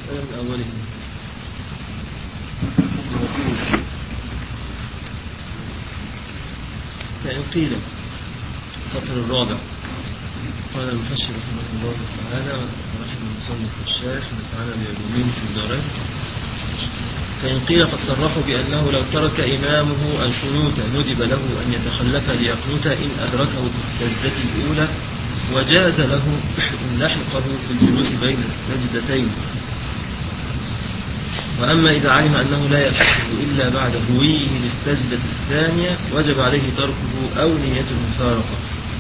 المسألة من أولها فإن قيل السطر الرابع قال المحشي رحمه الله تعالى ورحمه المصنف الشيخ نفعنا بعلومين في الدارين فإن قيل قد صرحوا بأنه لو ترك إمامه القنوت ندب له أن يتخلف ليقنوت إن أدركه في السجدة الأولى وجاز له إن لحقه في الجلوس بين السجدتين وأما إذا علم أنه لا يلحقه إلا بعد هويه للسجدة الثانية وجب عليه تركه أو نية المفارقة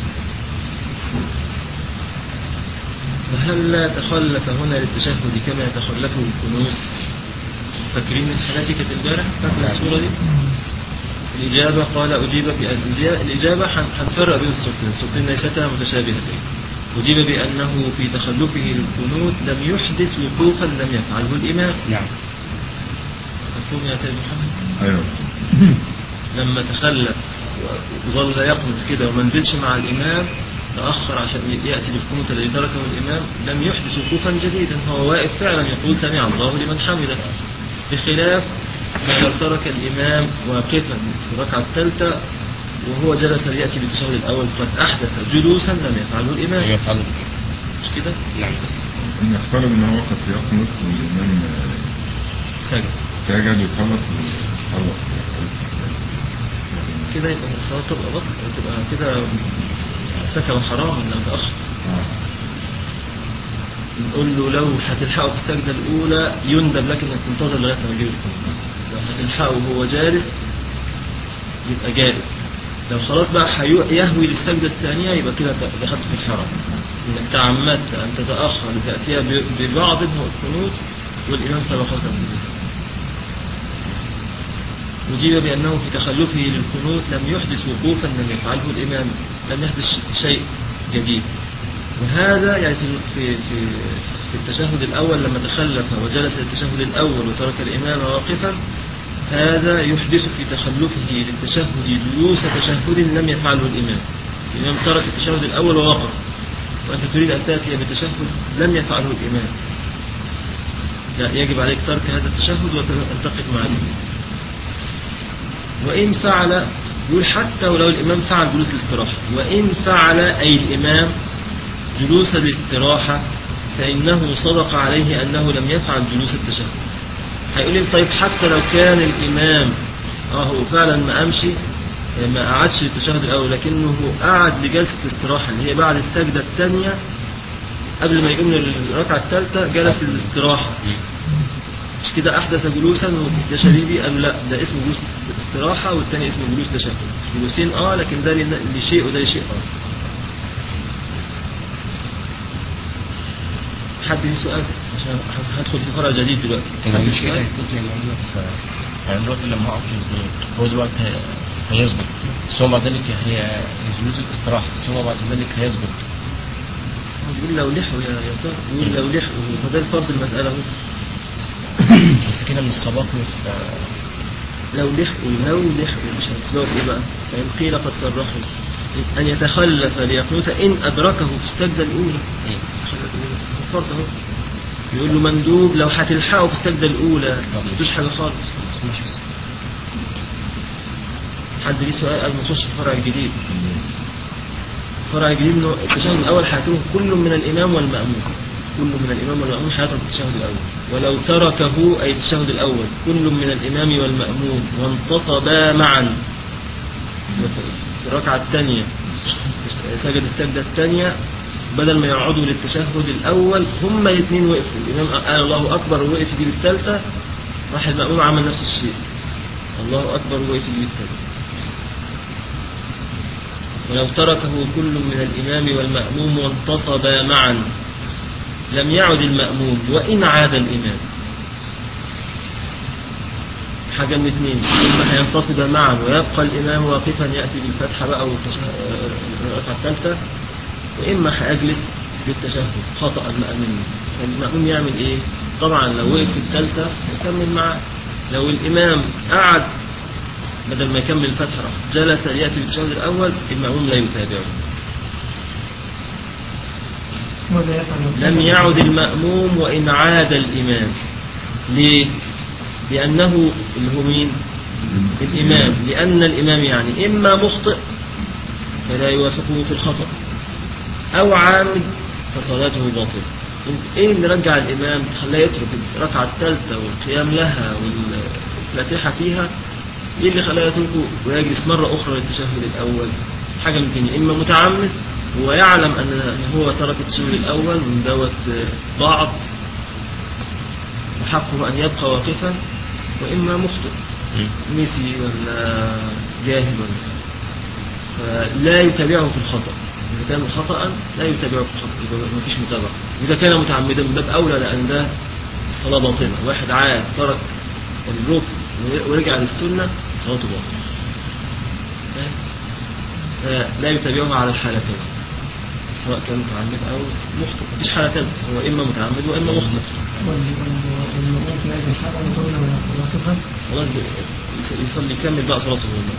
فهل لا تخلف هنا للتشهد كما يتخلفه القنوت فاكرين مسحلاتي كانت امبارح فاكر الصورة دي الإجابة قال أجيب بأن الإجابة هنفرق بين الصورتين الصورتين ليستا متشابهتين أجيب بأنه في تخلفه للقنوت لم يحدث وقوفا لم يفعله الإمام نعم مفهوم يا سيد محمد ايوه لما تخلف وظل يقنط كده وما نزلش مع الإمام تأخر عشان يأتي بالقنوت الذي تركه الإمام لم يحدث وقوفا جديدا هو واقف فعلا يقول سمع الله لمن حمده بخلاف ما لو ترك الإمام واقفا في الركعة الثالثة وهو جلس ليأتي بالتشهد الأول قد أحدث جلوسا لم يفعله الإمام يفعل مش كده؟ نعم ان يفترض ان هو قد يقنط والامام سجد سجد وخلص وخلص كده يبقى الصلاة تبقى بطل تبقى كده ارتكب حرام لو تأخر آه. نقول له لو هتلحقه في السجدة الأولى يندب لك إنك تنتظر لغاية ما يجيب القنوت لو هتلحقه وهو جالس يبقى جالس لو خلاص بقى حيو- يهوي للسجدة الثانية يبقى كده ت- دخلت في الحرام إنك تعمدت أن تتأخر لتأتيها ب- ببعض من القنوت والإمام سبقك به أجيب بأنه في تخلفه للقنوت لم يحدث وقوفا لم يفعله الإمام لم يحدث شيء جديد وهذا يعني في في في في التشهد الأول لما تخلف وجلس للتشهد الأول وترك الإمام واقفا هذا يحدث في تخلفه للتشهد جلوس تشهد لم يفعله الإمام الإمام ترك التشهد الأول ووقف وأنت تريد أن تأتي بتشهد لم يفعله الإمام لا يجب عليك ترك هذا التشهد وتلتقط مع الإمام وإن فعل يقول حتى ولو الإمام فعل جلوس الاستراحة وإن فعل أي الإمام جلوس الاستراحة فإنه صدق عليه أنه لم يفعل جلوس التشهد هيقول لي طيب حتى لو كان الإمام اه هو فعلا ما قامش ما قعدش التشهد الأول لكنه قعد لجلسة الاستراحة اللي هي بعد السجدة الثانية قبل ما يقوم للركعة الثالثة جلس للاستراحة مش كده أحدث جلوسا ده شبيبي أم لا ده اسمه جلوس استراحة والتاني اسمه جلوس تشهد جلوسين اه لكن ده لن- لشيء وده لشيء اه حد ليه سؤال عشان هدخل في فرع جديد دلوقتي انا حد ليه مش كده سؤال؟ يكون زي ما قلنا في يعني دلوقتي لما اقف هو دلوقتي هي- هيظبط ثم بعد ذلك هي جلوس الاستراحة ثم بعد ذلك هيظبط يقول لو لحوا يا يا ترى يقول لو لحوا فده الفرض المسألة اهو بس كده من السباق في لو لحقوا لو لحقوا مش هتسبقوا في ايه بقى فإن قيل قد صرحوا أن يتخلف ليقنوت إن أدركه في السجدة الأولى الفرض اهو يقول له مندوب لو هتلحقه في السجدة الأولى ما تدوش حاجة خالص ماشي حد ليه سؤال قبل ما نخش في الفرع الجديد الفرع الجديد انه التشهد الاول هيتوه كل من الامام والماموم كل من الامام والماموم هيترك التشهد الاول ولو تركه اي التشهد الاول كل من الامام والماموم وانتصبا معا في الركعه الثانيه سجد السجده الثانيه بدل ما يقعدوا للتشهد الاول هما الاثنين وقفوا الامام قال الله اكبر ووقف يجيب الثالثه راح الماموم عمل نفس الشيء الله أكبر ووقف يجيب الثالثة ولو تركه كل من الإمام والمأموم وانتصبا معا لم يعد المأموم وإن عاد الإمام حاجة من اثنين إما هينتصب معا ويبقى الإمام واقفا يأتي بالفتحة بقى والركعة الثالثة وإما هيجلس بالتشهد خطأ المأموم فالمأموم يعمل إيه؟ طبعا لو وقف في الثالثة يكمل معاه لو الإمام قعد بدل ما يكمل الفتحة راح جلس ليأتي بالتشهد الأول المأموم لا يتابعه ماذا يفعل لم يعد المأموم وإن عاد الإمام ليه؟ لأنه اللي هو مين؟ الإمام لأن الإمام يعني إما مخطئ فلا يوافقه في الخطأ أو عامد فصلاته باطلة إيه اللي رجع الإمام خلاه يترك الركعة الثالثة والقيام لها والفاتحة فيها إيه اللي خلاه يتركه ويجلس مرة أخرى للتشهد الأول حاجة من تانية إما متعمد ويعلم أن أن هو ترك التشهد الأول من دوت ضعف وحقه أن يبقى واقفا وإما مخطئ نسي ولا جاهل ولا فلا يتابعه في الخطأ إذا كان خطأ لا يتابعه في الخطأ يبقى ما فيش متابعة إذا كان متعمدا من باب أولى لأن ده الصلاة باطلة واحد عاد ترك الركن ورجع للسنة صلاته باطلة فاهم؟ فلا يتابعه على الحالتين سواء كان متعمد أو مخطئ مفيش حالتين هو إما متعمد وإما مخطئ والمؤمن في هذه الحالة يصلي ويقفها خلاص يصلي- يصلي يكمل بقى صلاته والله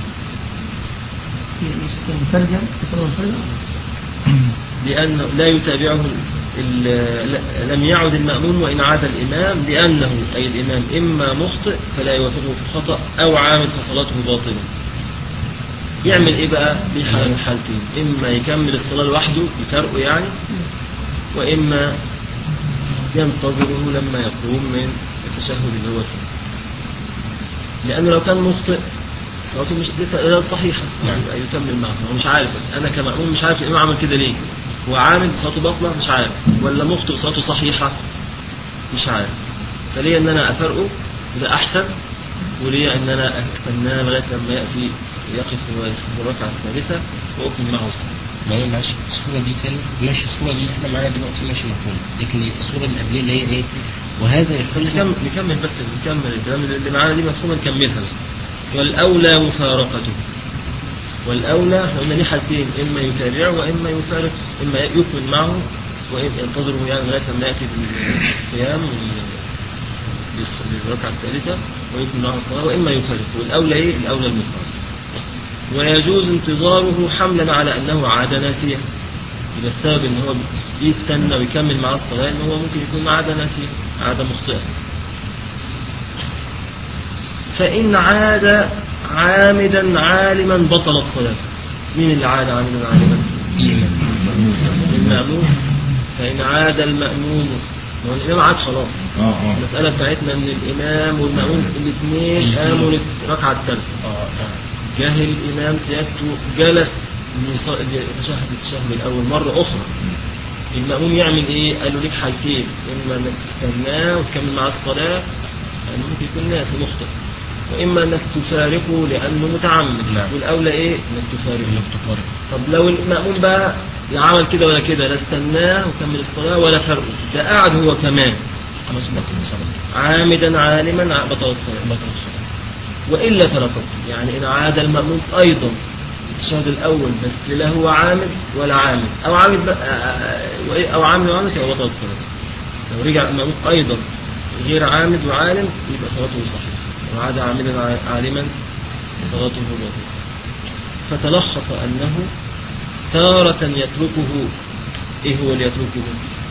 مترجم يصلي منفردا لأنه لا يتابعه ال- ل- لم يعد المأموم وإن عاد الإمام لأنه أي الإمام إما مخطئ فلا يوافقه في الخطأ أو عامد فصلاته باطلة يعمل إيه بقى في حال من حالتين إما يكمل الصلاة لوحده يفرقه يعني وإما ينتظره لما يقوم من التشهد اللي هو فيه لأنه لو كان مخطئ صلاته مش لسه غير صحيحة نعم. يبقى يكمل معه هو مش عارف أنا كمأموم مش عارف الإمام عمل كده ليه هو عامل صلاته باطلة مش عارف ولا مخطئ صلاته صحيحة مش عارف فليه إن أنا أفرقه ده أحسن وليه إن أنا أستناه لغاية لما يأتي يقف ويصف الركعة الثالثة وأكمل معه الصلاة ما هي معلش الصورة دي تاني ماشي الصورة دي اللي احنا معانا دلوقتي ماشي مفهوم لكن الصورة اللي قبليه اللي هي ايه وهذا يحل نكمل نكمل بس نكمل الكلام اللي معانا دي مفهومة نكملها بس والأولى مفارقته والأولى احنا قلنا ليه حالتين إما يتابعه وإما يفارق إما يكمل معه وإما ينتظره يعني لغاية لما يأتي بالقيام للص- للركعة الثالثة ويكمل معه الصلاة وإما يفارق والأولى إيه؟ الأولى المفارقة ويجوز انتظاره حملا على أنه عاد ناسيا يبقى السبب ان هو يستنى ويكمل معاه الصلاة ان هو ممكن يكون عاد ناسيا عاد مخطئا فإن عاد عامدا عالما بطلت صلاته مين اللي عاد عامدا عالما المأموم فإن عاد المأموم ما هو الإمام عاد خلاص اه اه المسألة بتاعتنا ان الإمام والمأموم الاثنين قاموا للركعة الثالثة اه اه جاهل الإمام سيادته جلس ليص- ليتشهد التشهد الأول مرة أخرى المأموم يعمل إيه؟ قال له ليك حالتين إما إنك تستناه وتكمل معاه الصلاة لأنه ممكن يكون ناس مخطئ وإما إنك تفارقه لأنه متعمد نعم. والأولى إيه؟ إنك تفارقه انك تفارق طب لو المأموم بقى لا عمل كده ولا كده لا استناه وكمل الصلاة ولا فرقه ده قاعد هو كمان خلاص بطل الصلاة عامدا عالما بطل الصلاة بطل الصلاة وإلا تركت يعني إن عاد المأموم أيضا الشهد الأول بس لا هو عامل ولا عامل أو عامل بقى أو عامل وعامل يبقى بطلت صلاته لو رجع المأموم أيضا غير عامد وعالم يبقى صلاته صحيحة لو عاد عاملا ع- عالما صلاته باطلة فتلخص أنه تارة يتركه إيه هو اللي يتركه؟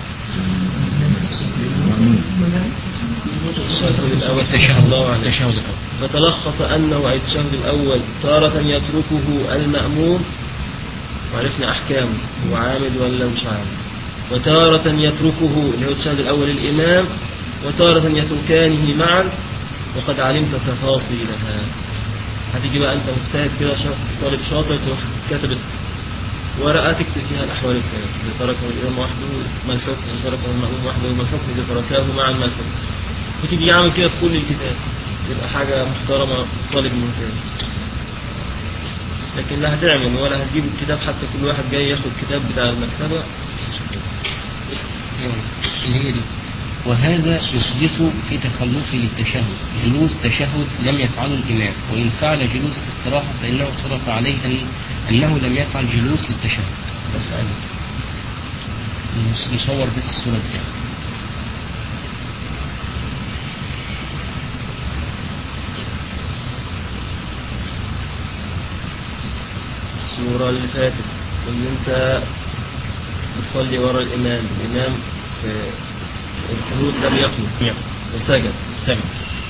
الشهد الأول التشهد الله عليه التشهد الأول فتلخص أنه أي التشهد الأول تارة يتركه المأموم وعرفنا أحكامه هو عامد ولا مش عامد وتارة يتركه اللي هو التشهد الأول الإمام وتارة يتركانه معا وقد علمت تفاصيلها هتيجي بقى أنت مجتهد كده شا- طالب شاطر تروح كتبت ورقة تكتب فيها الأحوال الثلاث إذا تركه الإمام وحده ما الحكم إذا تركه المأموم وحده ما الحكم إذا تركاه معا ما الحكم وتيجي يعمل كده في كل الكتاب يبقى حاجة محترمة طالب ممتاز لكن لا هتعمل ولا هتجيب الكتاب حتى كل واحد جاي ياخد كتاب بتاع المكتبة اللي هي دي وهذا يحدث في تخلفه للتشهد جلوس تشهد لم يفعله الإمام وإن فعل جلوس الاستراحة فإنه صدق عليه أن أنه لم يفعل جلوس للتشهد بس أنا نصور بس الصورة دي الصورة اللي فاتت ان انت بتصلي ورا الإمام الإمام في القنوت لم يقنط نعم وسجد تمام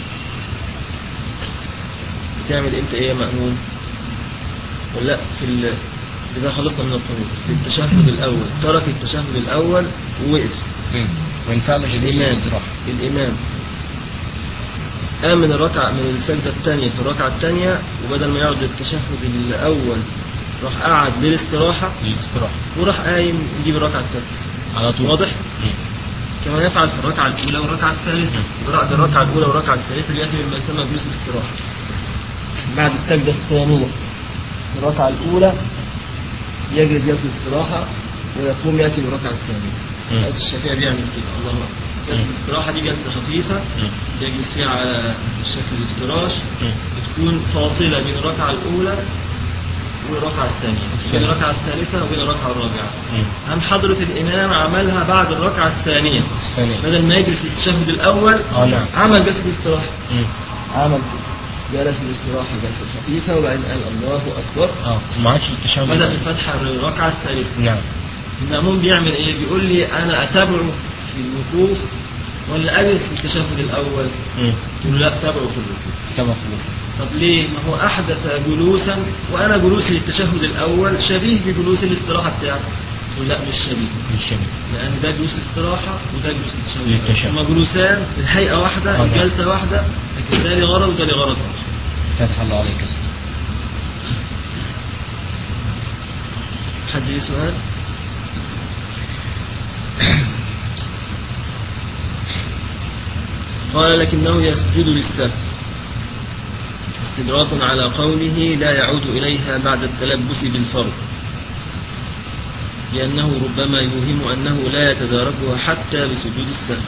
بتعمل انت ايه يا مأمون ولا في ال... إذا خلصنا من القنوت في التشهد الأول ترك التشهد الأول ووقف مم. وإن فعل جلوس الإمام الاستراحة الإمام قام من الركعة من السجدة الثانية في الركعة الثانية وبدل ما يقعد التشهد الأول راح قعد للاستراحة للاستراحة وراح قايم يجيب الركعة الثانية على طول واضح؟ مم. كما يفعل في الركعة الأولى والركعة الثالثة بعد الركعة الأولى والركعة الثالثة بيأتي بما يسمى جلوس الاستراحة بعد السجدة الثانية في الركعة الأولى يجلس جلسة الاستراحة ويقوم يأتي بالركعة الثانية مم. آية الشافعي بيعمل كده الله أكبر جلسة مم. الاستراحة دي جلسة خفيفة مم. يجلس فيها على شكل الافتراش مم. بتكون فاصلة بين الركعة الأولى والركعة الثانية بين الركعة الثالثة وبين الركعة الرابعة مم. أم حضرة الإمام عملها بعد الركعة الثانية الثانية بدل ما يجلس التشهد الأول اه نعم عمل جلسة الاستراحة مم. عمل جلس الاستراحة جلسة خفيفة وبعدين قال الله أكبر اه ما عادش التشهد بدأ في الفتحة الركعة الثالثة نعم المأموم بيعمل إيه؟ بيقول لي أنا أتابعه في الوقوف ولا أجلس التشهد الأول؟ مم. يقول لا أتابعه في الوقوف كما قلت طب ليه؟ ما هو أحدث جلوسا وأنا جلوسي للتشهد الأول شبيه بجلوس الاستراحة بتاعته يقول لا مش شبيه الشمس لأن ده جلوس استراحة وده جلوس التشهد للتشهد. هما جلوسان الهيئة واحدة آه. الجلسة واحدة لكن ده لغرض وده لغرض آخر فتح الله عليك حد ليه سؤال؟ قال لكنه يسجد للسهو استدراك على قوله لا يعود إليها بعد التلبس بالفرض لأنه ربما يوهم أنه لا يتداركها حتى بسجود السهو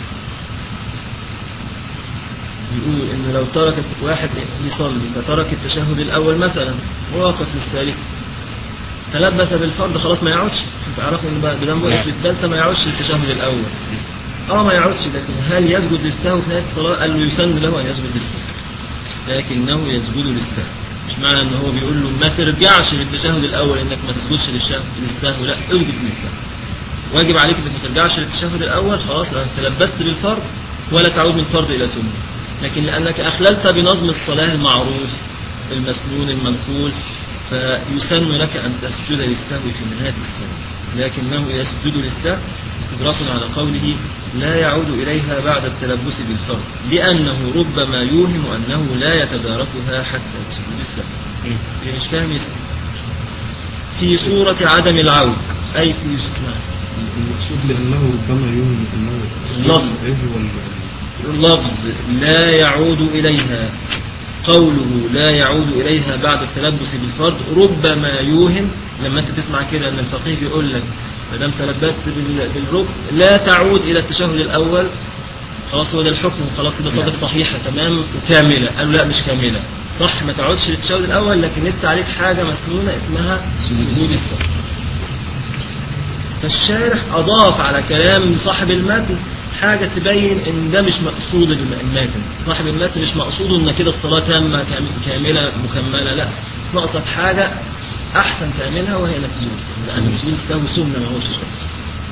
يقول إن لو ترك واحد يصلي فترك التشهد الأول مثلا ووقف للثالث تلبس بالفرض خلاص ما يعودش تعرفوا ان بدم وقف نعم. للثالثه ما يعودش التشهد الاول اه ما يعودش لكن هل يسجد للسهو في نهايه الصلاه قال له يسن له ان يسجد للسهو لكنه يسجد للسهو مش معنى ان هو بيقول له ما ترجعش للتشهد الاول انك ما تسجدش للشهو للسهو لا اسجد للسهو واجب عليك انك ما ترجعش للتشهد الاول خلاص انت تلبست بالفرض ولا تعود من فرض الى سنه لكن لانك اخللت بنظم الصلاه المعروف المسنون المنقول فيسن لك ان تسجد للسهو في نهايه الصلاه لكنه يسجد للسهو استدراك على قوله لا يعود إليها بعد التلبس بالفرض لأنه ربما يوهم أنه لا يتداركها حتى بسجود السهو مم. اللي مش فاهم يسأل في صورة عدم العود أي في نعم. المقصود لأنه ربما يوهم أنه لفظ. يجوى اللفظ لا يعود إليها قوله لا يعود إليها بعد التلبس بالفرض ربما يوهم لما أنت تسمع كده أن الفقيه بيقول لك ما دام تلبست بال- بالركن لا تعود إلى التشهد الأول خلاص هو ده الحكم خلاص كده صارت صحيحة تمام وكاملة قالوا لا مش كاملة صح ما تعودش للتشهد الأول لكن لسه عليك حاجة مسنونة اسمها سجود السهو فالشارح أضاف على كلام صاحب المتن حاجة تبين إن ده مش مقصود الم- الماتن صاحب المتن مش مقصوده إن كده الصلاة تامة كام- كاملة مكملة لا ناقصك حاجة أحسن تعملها وهي انك تسجد السهو لأن سجود السهو سنة ما هوش فرض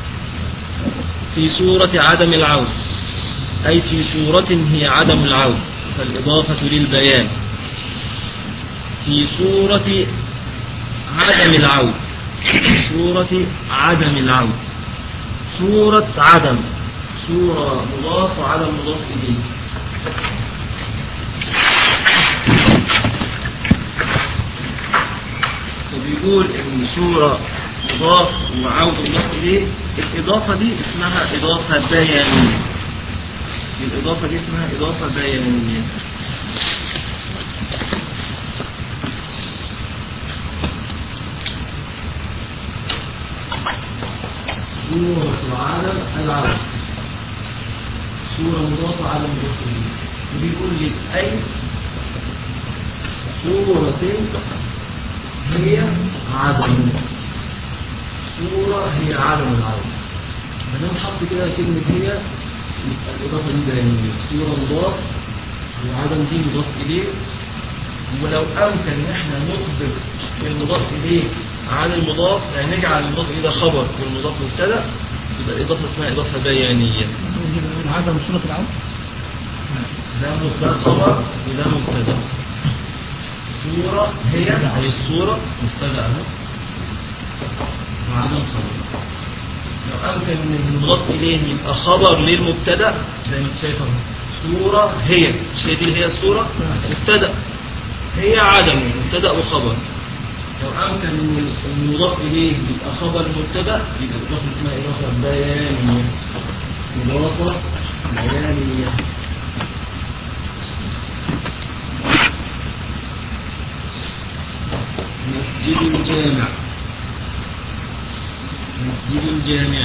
في صورة عدم العود أي في صورة هي عدم العود فالإضافة للبيان في صورة عدم العود صورة عدم العود صورة عدم صورة مضاف وعدم مضاف إليه وبيقول إن صورة مضاف وعود مضاف إليه الإضافة دي اسمها إضافة بيانية الإضافة دي اسمها إضافة بيانية صورة عدم العدم صورة مضافة على مضاف إليه وبيقول لي أي صورة هي عدم صورة هي عدم العدم ما دام حط كده كلمة هي يبقى الإضافة دي بيانية صورة مضاف والعدم دي مضاف إليه ولو أمكن إن إحنا نطبق المضاف إليه عن المضاف يعني نجعل المضاف إلى خبر والمضاف مبتدا يبقى الإضافة اسمها إضافة بيانية عدم صورة العود ده ده خبر وده مبتدا صورة هي هي الصورة مبتدا اهو وعدم خبر لو أمكن إن المضاف إليه يبقى خبر للمبتدا زي ما أنت شايف اهو صورة هي مش هي دي اللي هي الصورة مبتدا هي عدم مبتدا وخبر لو أمكن إن المضاف إليه يبقى خبر المبتدا يبقى الإضافة اسمها إضافة بيانية إضافة بيانية مسجد الجامع مسجد الجامع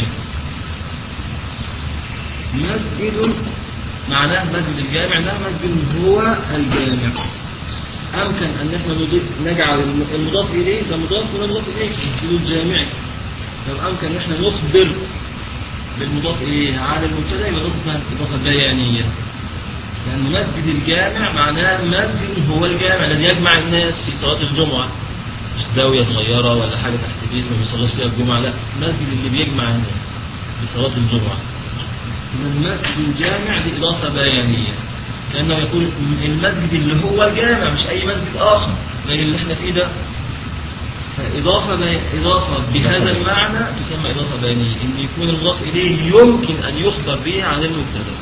مسجد معناه مسجد الجامع ده مسجد هو الجامع أمكن أن احنا نضيف نجعل الم- المضاف إليه ده مضاف ولا مضاف إليه مسجد الجامع لو أمكن أن احنا نخبر بالمضاف إليه على المبتدأ يبقى ده اسمها إضافة بيانية لأن مسجد الجامع معناه مسجد هو الجامع الذي يجمع الناس في صلاة الجمعة مش زاوية صغيرة ولا حاجة تحت بيت ما بيصلاش فيها الجمعة لا مسجد اللي بيجمع الناس في صلاة الجمعة إذا المسجد الجامع دي إضافة بيانية كأنه يقول المسجد اللي هو الجامع مش أي مسجد آخر غير اللي احنا فيه ده فإضافة بي... إضافة بهذا المعنى تسمى إضافة بيانية إن يكون المضاف إليه يمكن أن يخبر به عن المبتدأ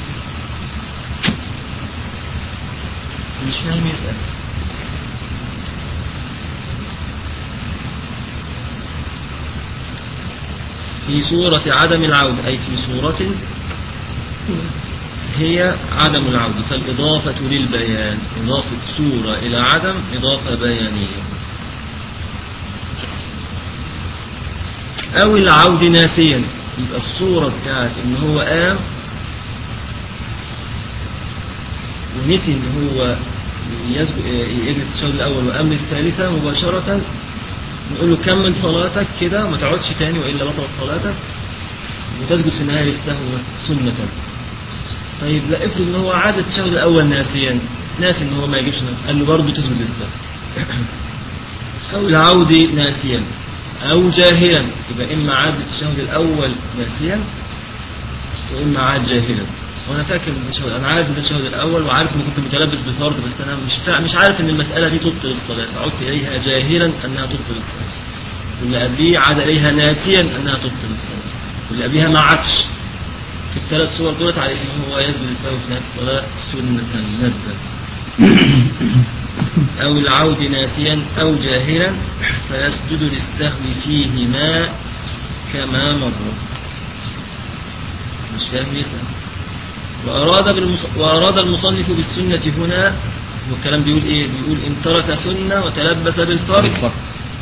مش فاهم يسأل في صورة عدم العودة أي في صورة هي عدم العودة فالإضافة للبيان إضافة صورة إلى عدم إضافة بيانية أو العود ناسيا يبقى الصورة بتاعت إن هو قام ونسي إن هو يسبق يجري التشهد الأول وقام للثالثة مباشرة نقول له كمل صلاتك كده ما تقعدش تاني وإلا بطلت صلاتك وتسجد في النهاية للسهو سنة طيب لا افرض ان هو عاد التشهد الاول ناسيا ناسي ان هو ما يجيبش نفسه قال له برضه تسجد للسهو او العود ناسيا او جاهلا يبقى اما عاد التشهد الاول ناسيا واما عاد جاهلا وانا فاكر التشهد انا عارف التشهد الاول وعارف اني كنت متلبس بفرض بس انا مش فا... مش عارف ان المساله دي تبطل الصلاه فعدت اليها جاهلا انها تبطل الصلاه واللي قبليه عاد اليها ناسيا انها تبطل الصلاه واللي قبليها ما عادش في الثلاث صور دولت على انه هو يسجد السهو في نهايه الصلاه سنه ندبه او العود ناسيا او جاهلا فيسجد للسهو فيهما كما مر مش فاهم يسأل وأراد, بالمص... وأراد المصنف بالسنة هنا والكلام بيقول إيه بيقول إن ترك سنة وتلبس بالفرض بالفرق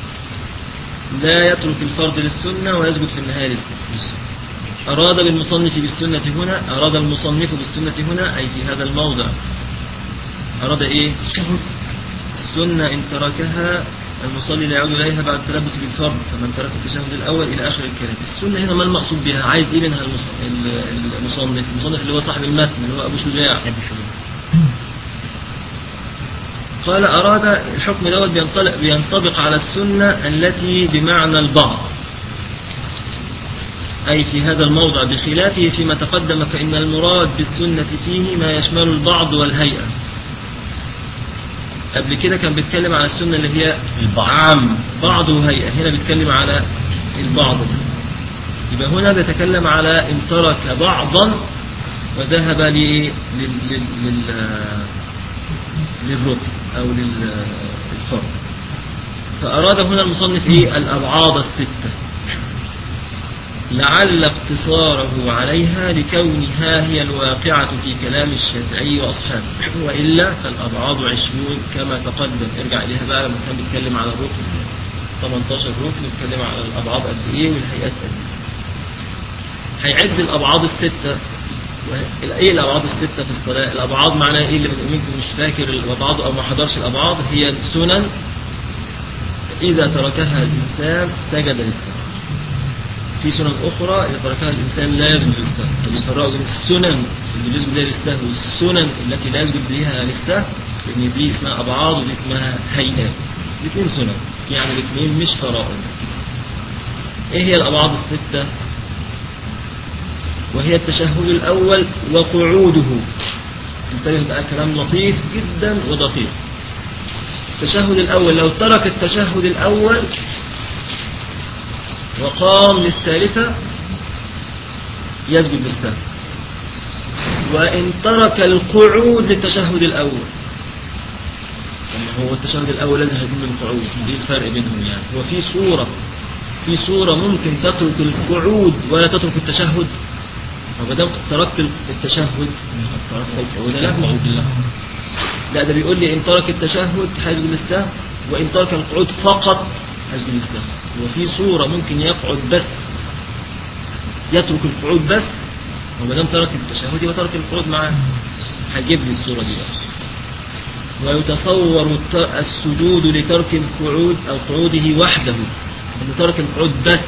لا يترك الفرض للسنة ويسجد في النهاية للسنة أراد بالمصنف بالسنة هنا أراد المصنف بالسنة هنا أي في هذا الموضع أراد إيه السنة إن تركها المصلي لا يعود إليها بعد التلبس بالفرض فمن ترك التشهد الأول إلى آخر الكلام السنة هنا ما المقصود بها عايز إيه منها المص- ال- المصنف المصنف اللي هو صاحب المتن اللي هو أبو شجاع أبو شجاع قال أراد الحكم دوت بينطلق بينطبق على السنة التي بمعنى البعض أي في هذا الموضع بخلافه فيما تقدم فإن المراد بالسنة فيه ما يشمل البعض والهيئة قبل كده كان بيتكلم على السنة اللي هي البعض. عام بعض وهيئة هنا بيتكلم على البعض بس يبقى هنا بيتكلم على إن ترك بعضا وذهب لإيه؟ لل... لل... لل... للركن أو لل- للفرض فأراد هنا المصنف إيه الأبعاد الستة لعل اقتصاره عليها لكونها هي الواقعة في كلام الشافعي وأصحابه وإلا فالأبعاد عشرون كما تقدم ارجع إليها بقى لما كان بيتكلم على الركن 18 ركن بيتكلم على الأبعاد قد إيه والهيئات قد إيه هيعد الأبعاد الستة و- ايه الابعاد السته في الصلاه الابعاد معناها ايه اللي منكم مش فاكر الابعاد او ما حضرش الابعاد هي السنن اذا تركها الانسان سجد للسهو في سنن اخرى اذا تركها الانسان لا يسجد للسهو فبيفرقوا بين السنن اللي بيسجد لها للسهو والسنن التي لا يسجد لها للسهو لان دي اسمها ابعاد ودي اسمها هيئات الاثنين سنن يعني الاثنين مش فرائض ايه هي الأبعاد الستة وهي التشهد الأول وقعوده انتبه بقى كلام لطيف جدا ودقيق التشهد الأول لو ترك التشهد الأول وقام للثالثة يسجد للسهو وإن ترك القعود للتشهد الأول طب هو التشهد الأول لازم هيكون من القعود ايه الفرق بينهم يعني هو في صورة في صورة ممكن تترك القعود ولا تترك التشهد فما دام تركت التشهد تركت القعود لا لا ده بيقول لي ان ترك التشهد هيسجد للسهو وان ترك القعود فقط هيسجد للسهو وفي صورة ممكن يقعد بس يترك القعود بس وما دام ترك التشهد يبقى ترك القعود معاه هجيب لي الصورة دي بقى ويتصور الت- السجود لترك القعود أو قعوده وحده انه ترك القعود بس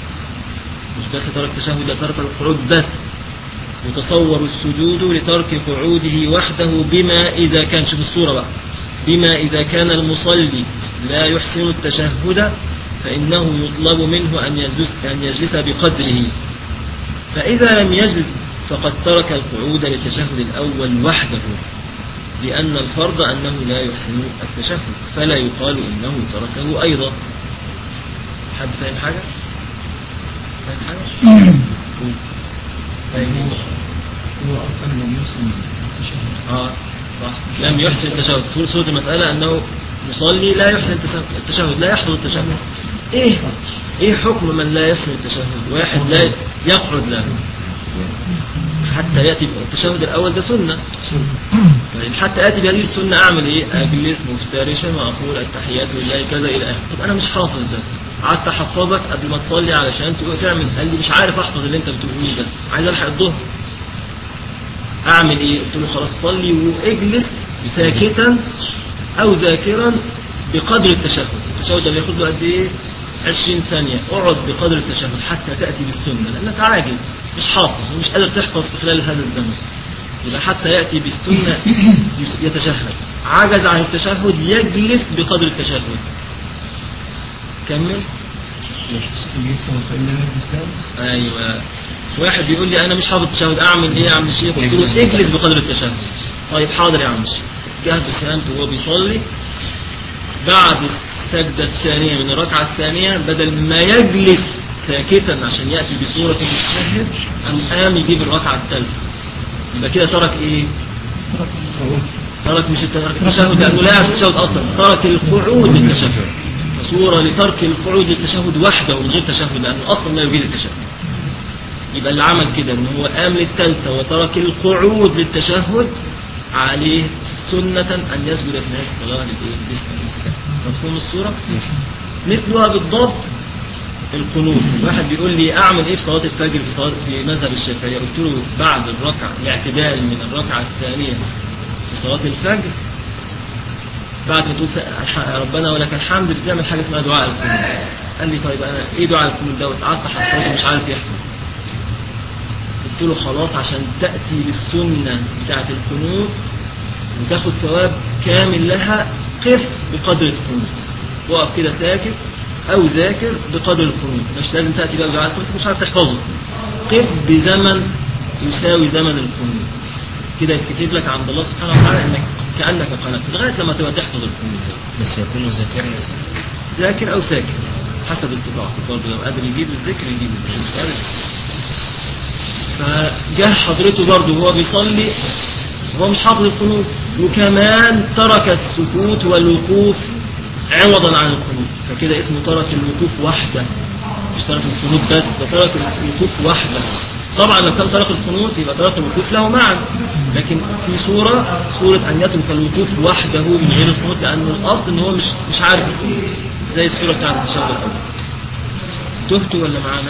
مش بس ترك التشهد لا ترك القعود بس يتصور السجود لترك قعوده وحده بما إذا كان شوف الصورة بقى بما إذا كان المصلي لا يحسن التشهد فإنه يطلب منه أن يجلس, أن يجلس بقدره فإذا لم يجلس فقد ترك القعود للتشهد الأول وحده لأن الفرض أنه لا يحسن التشهد فلا يقال إنه تركه أيضا حد فاهم حاجة؟ فاهم حاجة؟ قول. فاهم إيه؟ هو اصلا لم يسلم التشهد اه صح لم يحسن التشهد طول صورة المسألة أنه مصلي لا يحسن التشهد- التشهد لا يحفظ التشهد إيه إيه حكم من لا يحسن التشهد واحد لا يقعد له حتى يأتي التشهد الأول ده سنة طيب حتى آتي بهذه السنة أعمل إيه أجلس مفترشا وأقول التحيات لله كذا إلى آخره طب أنا مش حافظ ده قعدت أحفظك قبل ما تصلي علشان تقول تعمل قال لي مش عارف أحفظ اللي أنت بتقوله ده عايز ألحق الظهر أعمل إيه قلت له خلاص صلي واجلس ساكتا أو ذاكرا بقدر التشهد التشهد ده بياخد له قد إيه 20 ثانية اقعد بقدر التشهد حتى تأتي بالسنة لأنك عاجز مش حافظ ومش قادر تحفظ في خلال هذا الزمن يبقى حتى يأتي بالسنة يتشهد عجز عن التشهد يجلس بقدر التشهد كمل لسه فإن لم يسلم ايوه واحد بيقول لي انا مش حافظ التشهد اعمل ايه يا عم الشيخ قلت له اجلس بقدر التشهد طيب حاضر يا عم الشيخ جهد سلامته وهو بيصلي بعد السجدة الثانية من الركعة الثانية بدل ما يجلس ساكتا عشان يأتي بصورة المتشهد قام قام يجيب الركعة الثالثة يبقى كده ترك ايه؟ ترك مش ترك التشهد لأنه لا يعرف التشهد أصلا ترك القعود للتشهد صورة لترك القعود للتشهد وحده من غير تشهد لأنه أصلا لا يريد التشهد يبقى اللي عمل كده ان هو قام للثالثة وترك القعود للتشهد عليه سنة أن يسجد في نهاية الصلاة للإيه؟ للسجود مفهوم الصورة؟ مثلها بالضبط القنوت واحد بيقول لي أعمل إيه في صلاة الفجر في, صلاة في مذهب الشافعية قلت له بعد الركعة الاعتدال من الركعة الثانية في صلاة الفجر بعد ما تقول س- الح- ربنا ولك الحمد بتعمل حاجة اسمها دعاء القنوت قال لي طيب أنا إيه دعاء القنوت دوت قعدت أحفظه مش عارف يحفظ قلت له خلاص عشان تأتي بالسنة بتاعة القنوت وتاخد ثواب كامل لها قف بقدر القنوت وقف كده ساكت أو ذاكر بقدر القنوت مش لازم تأتي بقى بدعاء القنوت مش عارف تحفظه قف بزمن يساوي زمن القنوت كده يتكتب لك عند الله سبحانه وتعالى انك كأنك قنات لغاية لما تبقى تحفظ القنوت ده. بس يكون ذاكرا ذاكر أو ساكت حسب استطاعته برضه لو قادر يجيب الذكر يجيب الذكر مش قادر فجاه حضرته برضه وهو بيصلي هو مش حافظ القنوت وكمان ترك السكوت والوقوف عوضا عن القنوت فكده اسمه ترك الوقوف وحده مش ترك القنوت بس ده ترك الوقوف وحده طبعا لو كان ترك القنوت يبقى ترك الوقوف له معا لكن في صورة صورة أن يترك الوقوف وحده من غير القنوت لأنه الأصل إن هو مش مش عارف القنوت زي الصورة بتاعت التشهد الأول تهت ولا معانا؟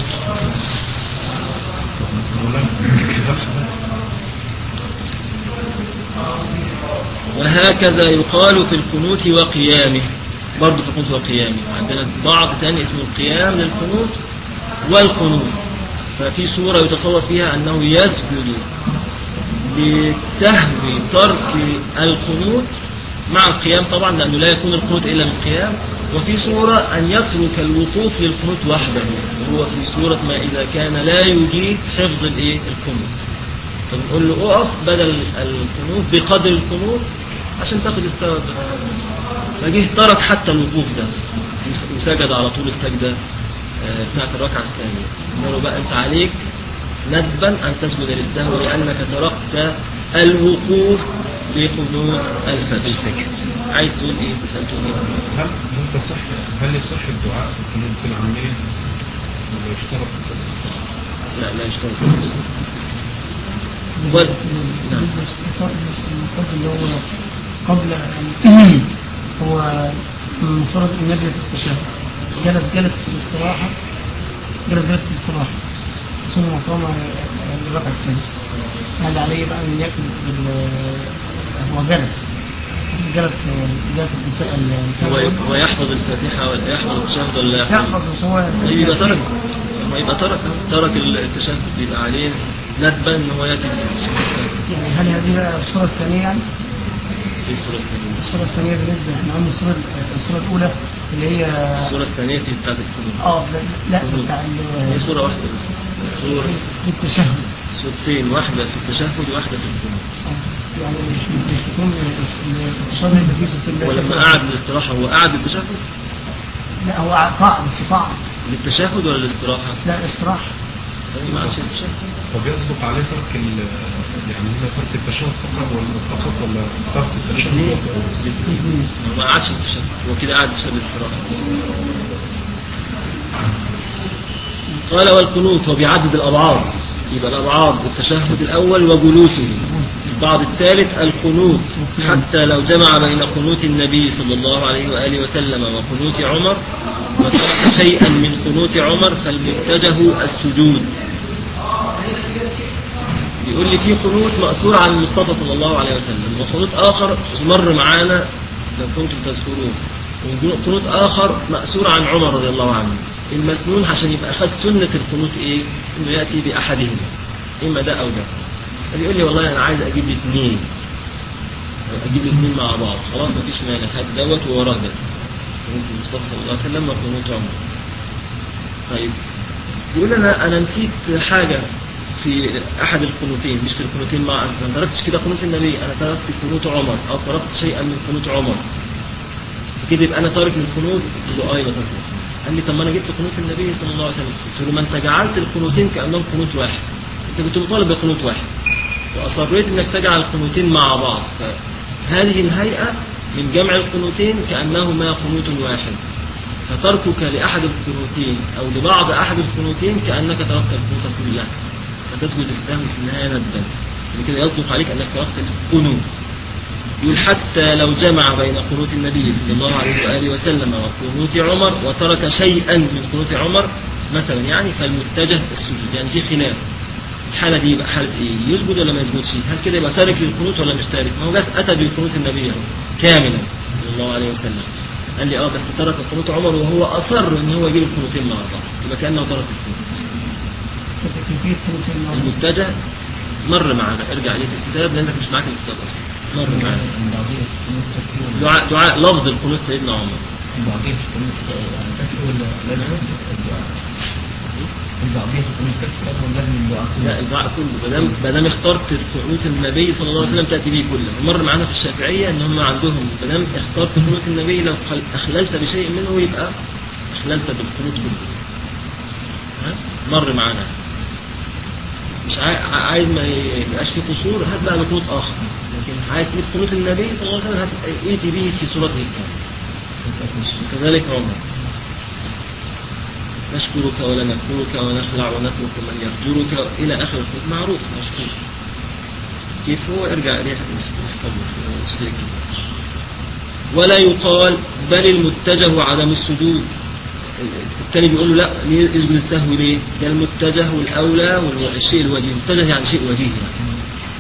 وهكذا يقال في القنوت وقيامه برضه في القنوت وقيامه عندنا بعض ثاني اسمه القيام للقنوت والقنوت ففي صورة يتصور فيها أنه يسجد لسهو ترك القنوت مع القيام طبعا لأنه لا يكون القنوت إلا بالقيام وفي صورة أن يترك الوقوف للقنوت وحده وهو في صورة ما إذا كان لا يجيد حفظ الإيه القنوت فبنقول له اقف بدل القنوت بقدر القنوت عشان تاخد استوى بس فجه ترك حتى الوقوف ده وس- وسجد على طول السجدة آه، بتاعت الركعة الثانية قال له بقى أنت عليك ندبا أن تسجد للسهو لأنك تركت الوقوف لقنوت الفجر عايز تقول إيه؟ سألته إيه؟ هل هل تصح هل يصح الدعاء في القنوت العامية ولا يشترط لا لا يشترط وال- نعم. القبل اللي هو قبل أن- هو من فرض أن يجلس في التشهد جلس جلس في الاستراحة جلس جلس في الاستراحة ثم قام الركعة السادسة هل عليه بقى أن يأكل بال هو جلس جلس جلس الانتهاء هو هو يحفظ الفاتحة ولا يحفظ التشهد ولا لا يحفظ؟ يحفظ بس هو طيب يبقى ترك ما يبقى ترك ترك التشهد يبقى عليه ندبا ان هو ياتي بالسهل يعني هل هذه بقى الصورة الثانية يعني؟ في الصورة الثانية الصورة الثانية بالنسبة احنا قلنا الصورة الصورة الأولى اللي هي الصورة الثانية دي بتاعت القنوت اه لا لا بتاع هي ال- صورة واحدة بس صورة التشهد صورتين واحدة في التشهد وواحدة في القنوت آه. يعني مش مش تكون التشهد هيبقى فيه صورتين بس. ولما قعد الاستراحة هو قعد للتشهد لا هو قاعد بس قاعد للتشهد ولا للاستراحة؟ لا استراحة ما عادش التشهد طب يسبق عليه ترك ال يعني هنا ترك التشهد فقط ولا فقط ولا ترك التشهد الاثنين هو ما قعدش التشهد هو كده قاعد في الاستراحة قال والقنوت هو بيعدد الأبعاد يبقى الأبعاد التشهد الأول وجلوسه البعض الثالث القنوت حتى لو جمع بين قنوت النبي صلى الله عليه وآله وسلم وقنوت عمر وترك شيئا من قنوت عمر فالمتجه السجود بيقول لي في قنوت مأثور عن المصطفى صلى الله عليه وسلم وقنوت آخر مر معانا لو كنتم تذكرون وقنوت آخر مأثور عن عمر رضي الله عنه المسنون عشان يبقى أخذ سنة القنوت إيه إنه يأتي بأحدهما إما ده أو ده فبيقول لي والله أنا عايز أجيب لي اثنين أجيب لي اثنين مع بعض خلاص مفيش مانع هات دوت ووراه ده قنوت المصطفى صلى الله عليه وسلم وقنوت عمر طيب بيقول انا انا نسيت حاجه في احد القنوتين مش في القنوتين مع انا ما تركتش كده قنوت النبي انا تركت قنوت عمر او تركت شيئا من قنوت عمر فكده يبقى انا تارك من القنوت قلت له اه يبقى تارك من القنوت. قال لي طب ما انا جبت قنوت النبي صلى الله عليه وسلم قلت له ما انت جعلت القنوتين كانهم قنوت واحد انت كنت مطالب بقنوت واحد واصريت انك تجعل القنوتين مع بعض فهذه الهيئه من جمع القنوتين كانهما قنوت واحد فتركك لأحد القنوتين أو لبعض أحد القنوتين كأنك تركت القنوت كلها فتسجد السهو في النهاية ندبا يعني كده يصدق عليك أنك تركت القنوت يقول حتى لو جمع بين قنوت النبي صلى الله عليه وآله وسلم وقنوت عمر وترك شيئا من قنوت عمر مثلا يعني فالمتجه السجود يعني في خلاف الحالة دي يبقى حالة ايه يسجد ولا ما يسجدش هل كده يبقى تارك للقنوت ولا مش تارك ما هو جات أتى بالقنوت النبي أهو كاملا صلى الله عليه وسلم قال لي اه بس ترك قنوت عمر وهو أصر ان هو يجيب القنوتين مع بعض يبقى كأنه ترك القنوت كيفية قنوت النوم. المتجه مر معنا ارجع ليه في الكتاب لانك مش معاك الكتاب اصلا مر معنا دعاء دعاء لفظ القنوت سيدنا عمر لا الدعاء كله ما دام ما دام اخترت قنوت النبي صلى الله عليه وسلم تاتي به كله مر معانا في الشافعيه ان هم عندهم ما دام اخترت قنوت النبي لو خل- اخللت بشيء منه يبقى اخللت بالقنوت كله ها؟ مر معانا مش عاي- عايز ما يبقاش فيه قصور هات بقى بقنوت اخر لكن عايز تجيب قنوت النبي صلى الله عليه وسلم هات ائتي به في صورته الكامله كذلك عمر نشكرك ولا نكفرك ونخلع ونترك من يهجرك إلى آخر الخط معروف مشكور كيف هو ارجع إليه نحفظه ولا يقال بل المتجه عدم السجود الثاني بيقول له لا ليه يسجد السهو ليه؟ ده المتجه والأولى والشيء الوجيه المتجه يعني شيء وجيه يعني.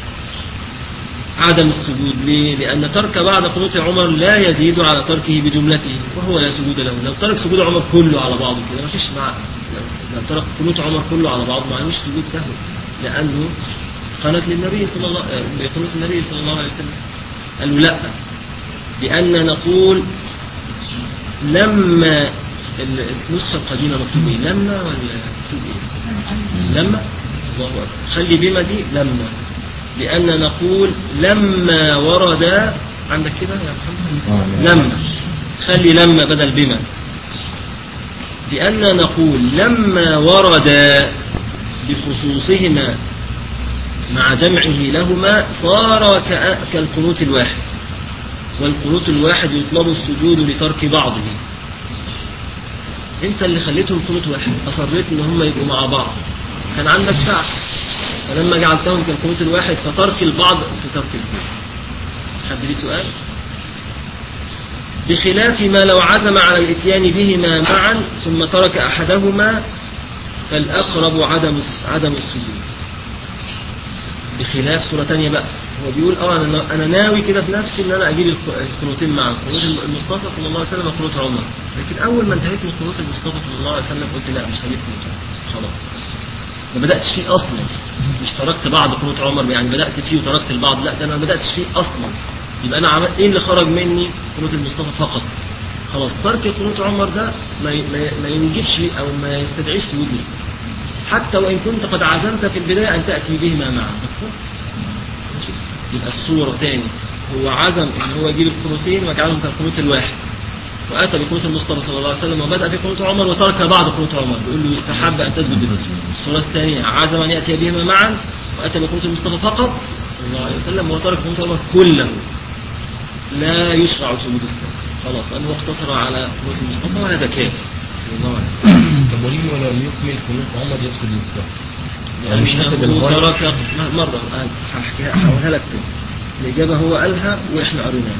عدم السجود ليه؟ لأن ترك بعد قنوت عمر لا يزيد على تركه بجملته وهو لا سجود له لو ترك سجود عمر كله على بعضه كده ما فيش مع لو- لو ترك قنوت عمر كله على بعضه ما عندوش سجود سهو لأنه قنت للنبي صلى الله آه، بقنوت النبي صلى الله عليه وسلم قالوا لا لأن نقول لما ال- النسخة القديمة مكتوب ايه لما ولا مكتوب ايه لما الله أكبر خلي بما دي لما لأن نقول لما ورد عندك كده يا محمد آه، لا. لما خلي لما بدل بما لأن نقول لما ورد بخصوصهما مع جمعه لهما صار كأ- كالقنوت الواحد والقنوت الواحد يطلب السجود لترك بعضه انت اللي خليتهم قنوت واحد اصريت ان هم يبقوا مع بعض كان عندك سعة فلما جعلتهم كالقنوت الواحد فترك البعض في ترك الكل حد ليه سؤال بخلاف ما لو عزم على الاتيان بهما معا ثم ترك احدهما فالاقرب عدم الس- عدم السجود بخلاف صورة تانية بقى هو بيقول اه انا انا ناوي كده في نفسي ان انا اجيب الق- القنوتين معا قنوت المصطفى صلى الله عليه وسلم وقنوت عمر لكن اول ما انتهيت من قنوت المصطفى صلى الله عليه وسلم قلت لا مش هجيب قنوت عمر. خلاص ما بداتش فيه اصلا مش تركت بعض قنوت عمر يعني بدات فيه وتركت البعض لا ده انا ما بداتش فيه اصلا يبقى انا عملت ايه اللي خرج مني قنوت المصطفى فقط خلاص ترك قنوت عمر ده ما ي- ما ي- ما ينجبش او ما يستدعيش وجود السنة حتى وان كنت قد عزمت في البدايه ان تاتي بهما معا مفهوم؟ ماشي؟ يبقى الصورة تاني هو عزم ان هو يجيب القنوتين ويجعلهم كالقنوت الواحد واتى بقنوت المصطفى صلى الله عليه وسلم وبدا في قنوت عمر وترك بعض قنوت عمر بيقول له يستحب ان تثبت بذلك الصورة الثانية عزم ان ياتي بهما معا واتى بقنوت المصطفى فقط صلى الله عليه وسلم وترك قنوت عمر كله لا يشرع سجود السنة خلاص لانه اقتصر على قنوت المصطفى وهذا كافي صلى الله عليه وسلم طب وليه ولم يكمل قنوت عمر يسجد للسهو يعني مش لأنه حسب الغاية ترك مرة الآن هحكيها هحولها لك تاني الإجابة هو قالها وإحنا قريناها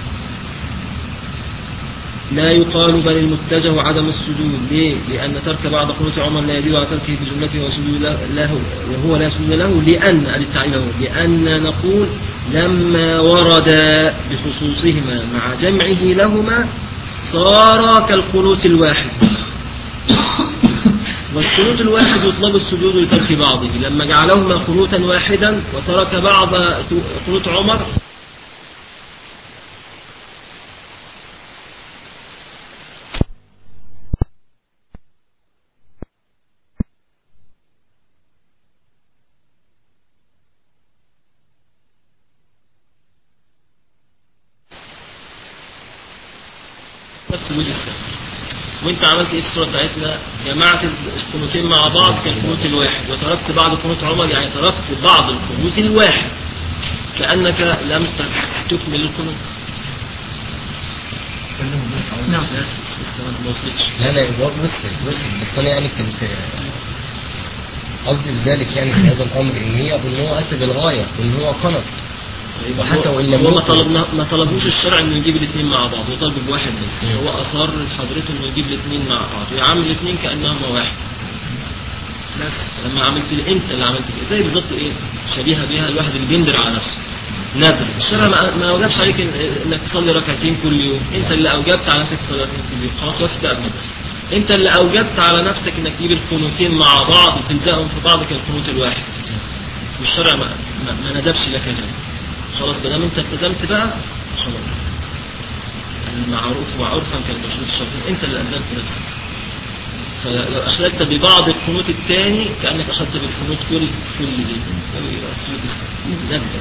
لا يقال بل المتجه عدم السجود ليه؟ لأن ترك بعض قنوت عمر لا يزيد على تركه بجملته وسجود له- له وهو لا سجود له لأن ادي التعليل اهو لأن نقول لما ورد بخصوصهما مع جمعه لهما صار كالقنوت الواحد والقنوت الواحد يطلب السجود لترك بعضه لما جعلهما قنوتا واحدا وترك بعض قنوت عمر نفس وجه السنة وانت عملت ايه في الصورة بتاعتنا جمعت القنوتين مع بعض كالقنوت الواحد وتركت بعض قنوت عمر يعني تركت بعض القنوت الواحد كأنك لم ت- تكمل القنوت نعم بس بس ما وصلتش لا لا بص بص بس انا يعني كنت قصدي بذلك يعني في هذا الامر ان هي ان هو اتى بالغايه وان هو قنط وحتى وإن لم هو ما يكن- طلبنا ما طلبوش الشرع انه يجيب الاثنين مع بعض هو طلب بواحد بس مم. هو اصر لحضرته انه يجيب الاثنين مع بعض ويعامل الاثنين كانهما واحد بس لما عملت لي انت اللي عملت كده زي بالظبط ايه شبيهه بيها الواحد اللي بيندر على نفسه ندر الشرع ما, ما اوجبش عليك إن- انك تصلي ركعتين كل يوم انت اللي اوجبت على نفسك تصلي ركعتين كل يوم خلاص وقفت ابدا انت اللي اوجبت على نفسك انك تجيب القنوتين مع بعض وتلزقهم في بعض كالقنوت الواحد والشرع ما, ما, ما ندبش لك هذا خلاص ما دام انت التزمت بقى خلاص المعروف وعرفا كالمشروط الشرعي انت اللي قدمت نفسك فلو اخلدت ببعض القنوت الثاني كانك اخذت بالقنوت كل كل دي يبقى سجود السهو نبدا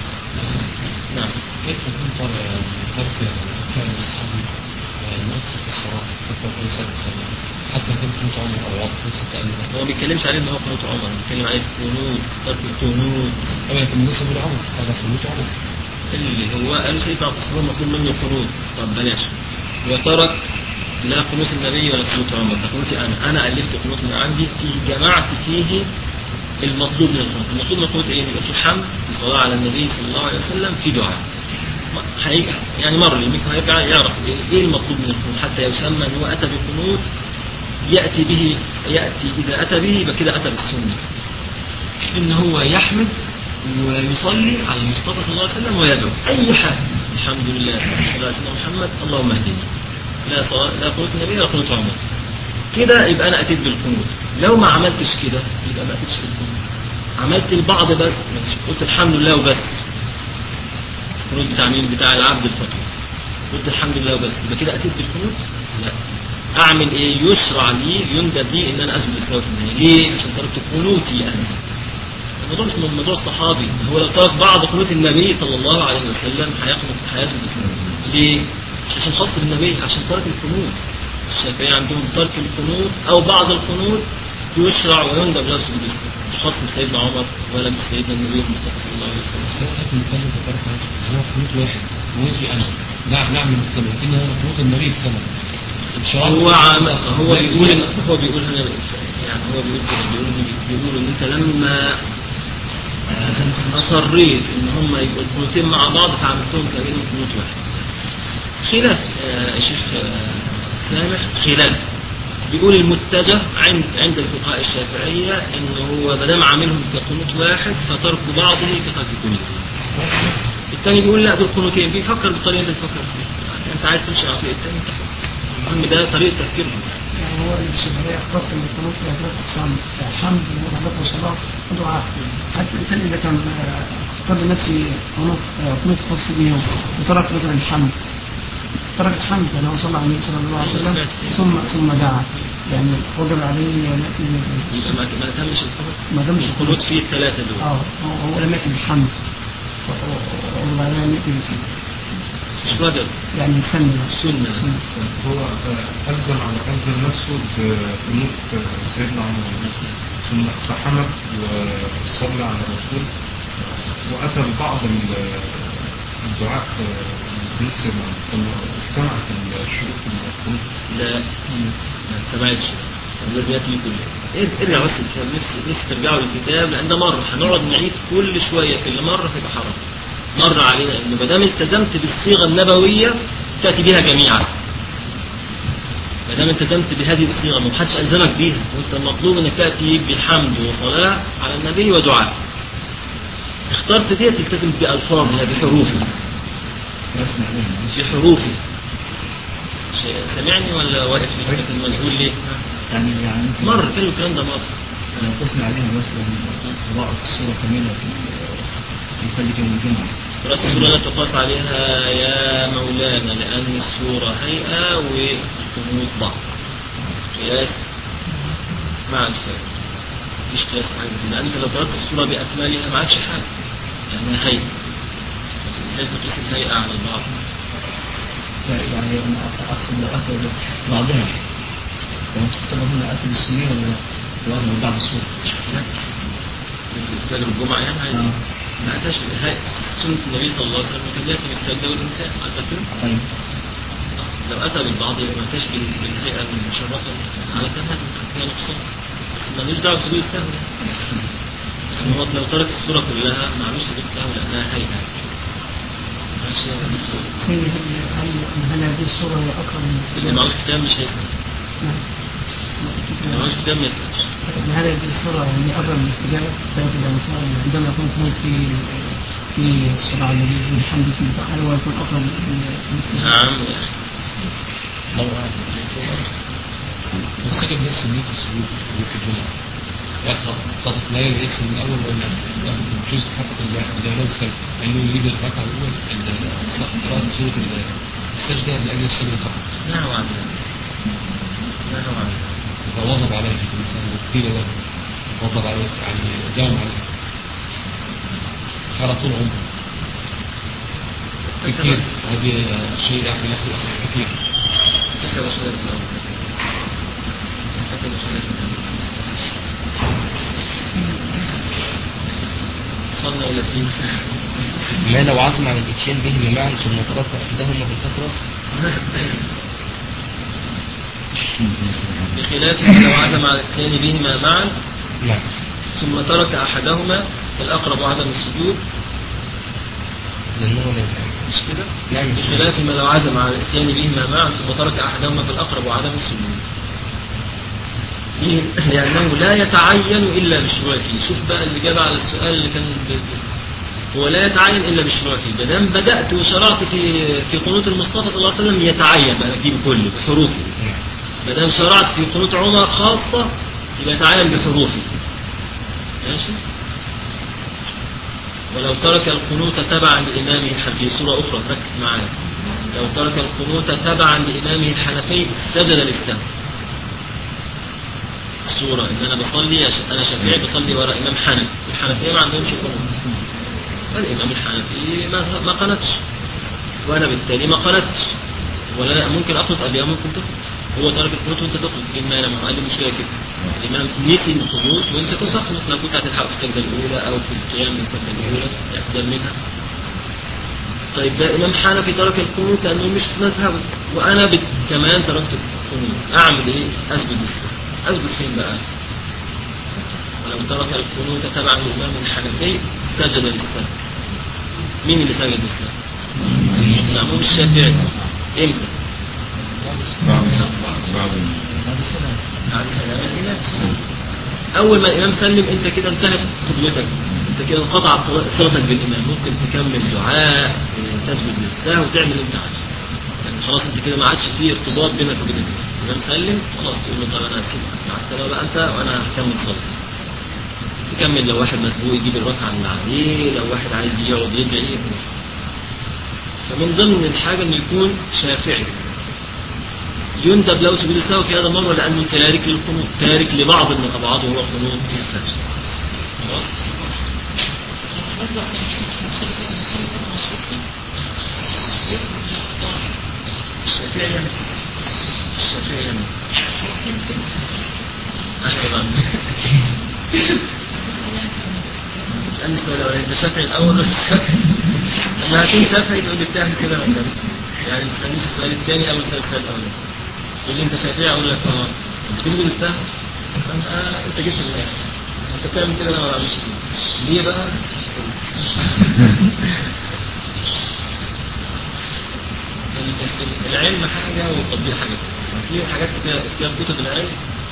نعم كيف يكون طالع ترك فعل اصحابي نقطة في الصلاة حتى في الصلاة حتى في كنت عمر او عقد تقريبا هو ما بيتكلمش عليه ان هو قنوت عمر بيتكلم عليه قنوت ترك القنوت طبعا يكون بالنسبة للعمر هذا كنت عمر اللي هو قالوا سيدنا عبد الصمد مطلوب منه قنوت طب بلاش وترك لا قنوت النبي ولا قنوت عمر ده قنوتي انا انا الفت قنوت من عندي فيه جمعت فيه المطلوب من القنوت المطلوب من القنوت ايه يبقى في حمد في صلاه على النبي صلى الله عليه وسلم في دعاء ما- هيجي يعني مر يمكن هيرجع يعرف إيه- ايه المطلوب من القنوت حتى يسمى ان هو اتى بقنوت ياتي به ياتي اذا اتى به يبقى كده اتى بالسنه ان هو يحمد ويصلي على المصطفى صلى الله عليه وسلم ويدعو اي حاجه الحمد لله صلى الله عليه وسلم محمد اللهم اهدني لا صلاة لا قنوت النبي ولا قنوت عمر كده يبقى انا اتيت بالقنوت لو ما عملتش كده يبقى ما اتيتش بالقنوت عملت البعض بس ماشي. قلت الحمد لله وبس القنوت بتاع مين بتاع العبد الفقير قلت الحمد لله وبس يبقى كده اتيت بالقنوت لا اعمل ايه يشرع لي يندب لي ان انا اسجد للسهو في النهايه ليه عشان تركت قنوتي انا الموضوع مش من موضوع الصحابي هو لو ترك بعض قنوت النبي صلى الله عليه وسلم هيقنط هيسجد للسهو ليه مش عشان خاطر النبي عشان ترك القنوت الشافعية عندهم ترك القنوت او بعض القنوت يشرع ويندب له سجود السهو مش خاص من سيدنا عمر ولا من سيدنا النبي المصطفى صلى الله عليه وسلم بس هو احنا بنتكلم في فرق هو قنوت واحد قنوت لي انا نعم نعم مختلف لكن هو قنوت النبي اختلف الشرع هو عام هو لا بيقول يقول هو بيقول هنا يعني هو بيقول كده بيقول بيقول ان انت لما آه، اصريت ان هم يبقوا القنوتين مع بعض فعملتهم كانهم قنوت واحد خلاف آه، يا شيخ آه، سامح خلاف بيقول المتجه عند عند الفقهاء الشافعيه ان هو ما دام عاملهم كقنوت واحد فترك بعضه كترك كله الثاني بيقول لا دول قنوتين بيفكر بالطريقه اللي بتفكر فيها يعني انت عايز تمشي على طريقه الثاني انت حر. المهم ده طريقه تفكيرهم يعني هو الشافعية قسم القنوت إلى ثلاث أقسام الحمد والعبادة والصلاة ودعاء حتى الإنسان إذا كان آه، اختار لنفسه قنوت آه، قنوت خاص به وترك مثلا الحمد ترك الحمد يعني هو صلى على النبي صلى الله عليه وسلم ثم ثم دعا يعني وجب عليه أن يأتي يبقى ما ما تمش القنوت ما دامش القنوت فيه الثلاثه دول اه هو- هو لم يأتي بالحمد و- و- وبعدين يأتي بال- مش واجب يعني يسمي سنه هو آه، ألزم على ألزم نفسه بقنوت آه، سيدنا عمر ثم اقتحمت وصلى على الرسول وأتى ببعض ال- الدعاء آه، قنوت سيدنا عمر ثم اجتمعت الشروط في القنوت لا ما اتبعتش لازم ياتي كله ارجع بس الكتاب نفسي نفسي ترجعوا للكتاب لان ده مره هنقعد نعيد كل شويه كل مره تبقى حرام مر علينا انه ما دام التزمت بالصيغه النبويه تاتي بها جميعا ما دام التزمت بهذه الصيغه ما حدش الزمك بيها وانت المطلوب انك تاتي بحمد وصلاه على النبي ودعاء اخترت دي تلتزم بألفاظها بحروفها في حروفها شيء- سامعني ولا واقف مش فاكر المشغول ليه؟ يعني يعني مرة كان الكلام ده مرة لو قسنا عليها مثلا قراءة السورة كاملة في في فجر يوم الجمعة دراسة السورة لا تقاس عليها يا مولانا لأن السورة هيئة والقنوت بعض قياس مع الفرق مفيش قياس في حاجة زي كده. لأن أنت لو درست السورة بأكملها ما عادش حاجة يعني هيئة ازاي تقيس الهيئة على البعض يعني أنا أقصد لو أتى بعضها لو تكتب هنا أتى بالسنين ولا ولا بعض السورة فجر الجمعة يعني عايز آه. ما أتاش هيئة سنة النبي صلى الله عليه وسلم كان يأتي بالسجدة والإنسان على التكبير طيب لو أتى بالبعض يبقى ما أتاش بال- بالهيئة المشرفة على كمال فيها نقصان بس ملوش دعوة بسجود السهو يعني هو لو ترك السورة كلها معلوش سجود السهو لأنها هيئة ماشي يا دكتور. سيد هل هل هذه الصورة هي أقرب من اللي معهوش كتاب مش هيسمع اللي معهوش كتاب ما يسمعش هل هذه الصورة هي أقرب من الاستجابة؟ طيب إذا مثلا عندما يكون يكون في في الصلاة على النبي والحمد لله هل هو يكون أقرب من نعم يا أخي لو وسجد بس نية السجود في الجمعة يقرأ قطعة لا يلبس من الأول ولا ياخد جزء فقط اللي اللي له السجد لأنه يريد الركعة الأولى ال- قراءة سورة ال- السجدة لأجل السجد فقط نهوا عن ذلك نهوا عن ذلك فواظب عليه الإنسان وقيل له واظب عليه يعني داوم عليه على طول عمره كثير هذه شيء يعني يأخذ كثير كتب خلاف الأول كتب خلاف الأول وصلنا إلى فين؟ ما لو عزم على الاتيان بهما معا ثم ترك احدهما في الفتره بخلاف ما لو عزم على الثاني بهما معا نعم ثم ترك أحدهما فالأقرب عدم السجود لانه لا يفعل مش كده؟ نعم بخلاف ما لو عزم على الاتيان بهما معا ثم ترك أحدهما فالأقرب عدم السجود ليه؟ لأنه لا يتعين إلا بالشروع فيه شوف بقى الإجابة على السؤال اللي كان ب- هو لا يتعين إلا بالشروع فيه ما دام بدأت وشرعت في في قنوت المصطفى صلى الله عليه وسلم يتعين بقى تجيب كله بحروفه نعم ما دام شرعت في قنوت عمر خاصة يبقى يتعين بحروفه ماشي ولو ترك القنوت تبعا لإمامه في صورة أخرى ركز معايا لو ترك القنوت تبعا لإمامه الحنفي سجد للسهو الصورة إن أنا بصلي أنا شافعي بصلي وراء إمام حنفي الحنفية ما عندهمش قنوت فالإمام الحنفي ما ما قنتش وأنا بالتالي ما قنتش ولا لا ممكن أقنط أبيها ممكن تقنط هو ترك القنوت وأنت تقنط إيه المانع ما هو قال لي مشكلة كده الإمام نسي القنوت وأنت كنت تقنط لو كنت هتلحق في السجدة الأولى أو في القيام من السجدة الأولى اعتدال منها طيب ده إمام حنفي ترك القنوت لأنه مش مذهبه وأنا بت... كمان تركت القنوت أعمل إيه؟ أثبت السنة أثبت فين بقى؟ ولو ترك القنوت تبعا للإمام الحنفي سجد للسنة مين اللي سجد للسنة؟ الإمام الشافعي إمتى؟ بعض بعض بعد سلام الإمام أول ما الإمام سلم أنت كده انتهت خطوتك أنت كده انقطعت صلتك بالإمام ممكن تكمل دعاء تسجد للسهو وتعمل اللي أنت عايزه يعني خلاص أنت كده ما عادش فيه ارتباط بينك وبين الإمام الإمام سلم خلاص تقول له طب أنا هسيبك مع السلامة بقى أنت وأنا هكمل صلاتي تكمل لو واحد مسبوق يجيب الركعة اللي عليه لو واحد عايز يقعد يدعي فمن ضمن الحاجة إنه يكون شافعي يندب له سجود السهو في هذا المرة لأنه تارك للقنوت تارك لبعض من أبعاده وهو قنوت الفجر خلاص الشافعي يمن الشافعي يمن أيوة اسألني السؤال الأولاني أنت شافعي الأول ولا الشافعي؟ لما هكون شافعي تقول لي بتعمل كده ولا لا؟ يعني ما تسألنيش السؤال الثاني أو السؤال الأولاني تقول لي أنت شافعي أقول لك أه بتنزل السهم فأنت آه أنت جبت الله أنت بتعمل كده أنا ما بعملش كده ليه بقى؟ العلم حاجة والتطبيق حاجة في حاجات كده فيها في كتب العلم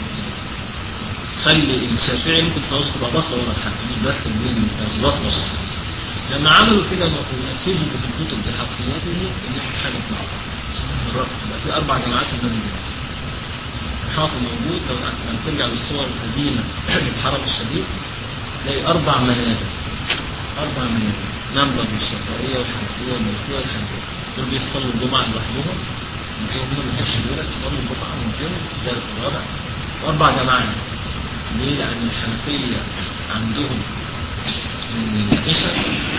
خلي الشافعي ممكن تصوره تبقى ضغطة ورا الحق مش بس الجزء ضغطة لما عملوا كده نتيجة في الكتب بحقيقته اللي تتحدث مع بعض الرفض بقى في أربع جماعات في المدينة حاصل موجود لو لما ترجع للصور القديمة للحرم الشديد تلاقي أربع منابر أربع منابر منبر للشافعية والحنفية والمالكية والحنفية دول بيصلوا الجمعة لوحدهم ممكن هم ما يخش دول يصلوا الجمعة ممكن ذلك الرابع وأربع جماعات ليه؟ لأن الحنفية عندهم من العشاء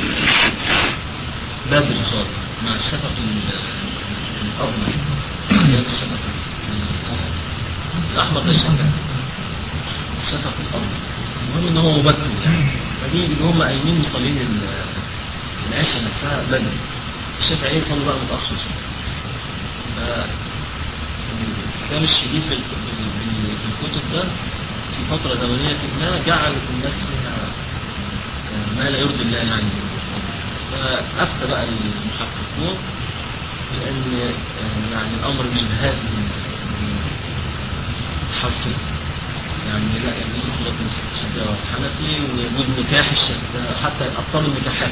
بدري خالص مع الشفق الأبيض غير الشفق الأحمر ده الشفق الشفق الأبيض المهم إن هو مبكر يعني فدي اللي هم قايمين مصلين ال- العشاء نفسها بدري الشافعية صلوا بقى متأخر شوية ف- الاستخدام الشديد في ال- في ال- في الكتب ده في فترة زمنية ما جعلت الناس فيها آه، ما لا يرضي الله يعني فأفتى بقى المحققون بأن آه، يعني الأمر مش بهذه الحرفية يعني لا يعني صلاة الشافعي والحنفي ووجود نكاح الشافعي حتى أبطال النكاحات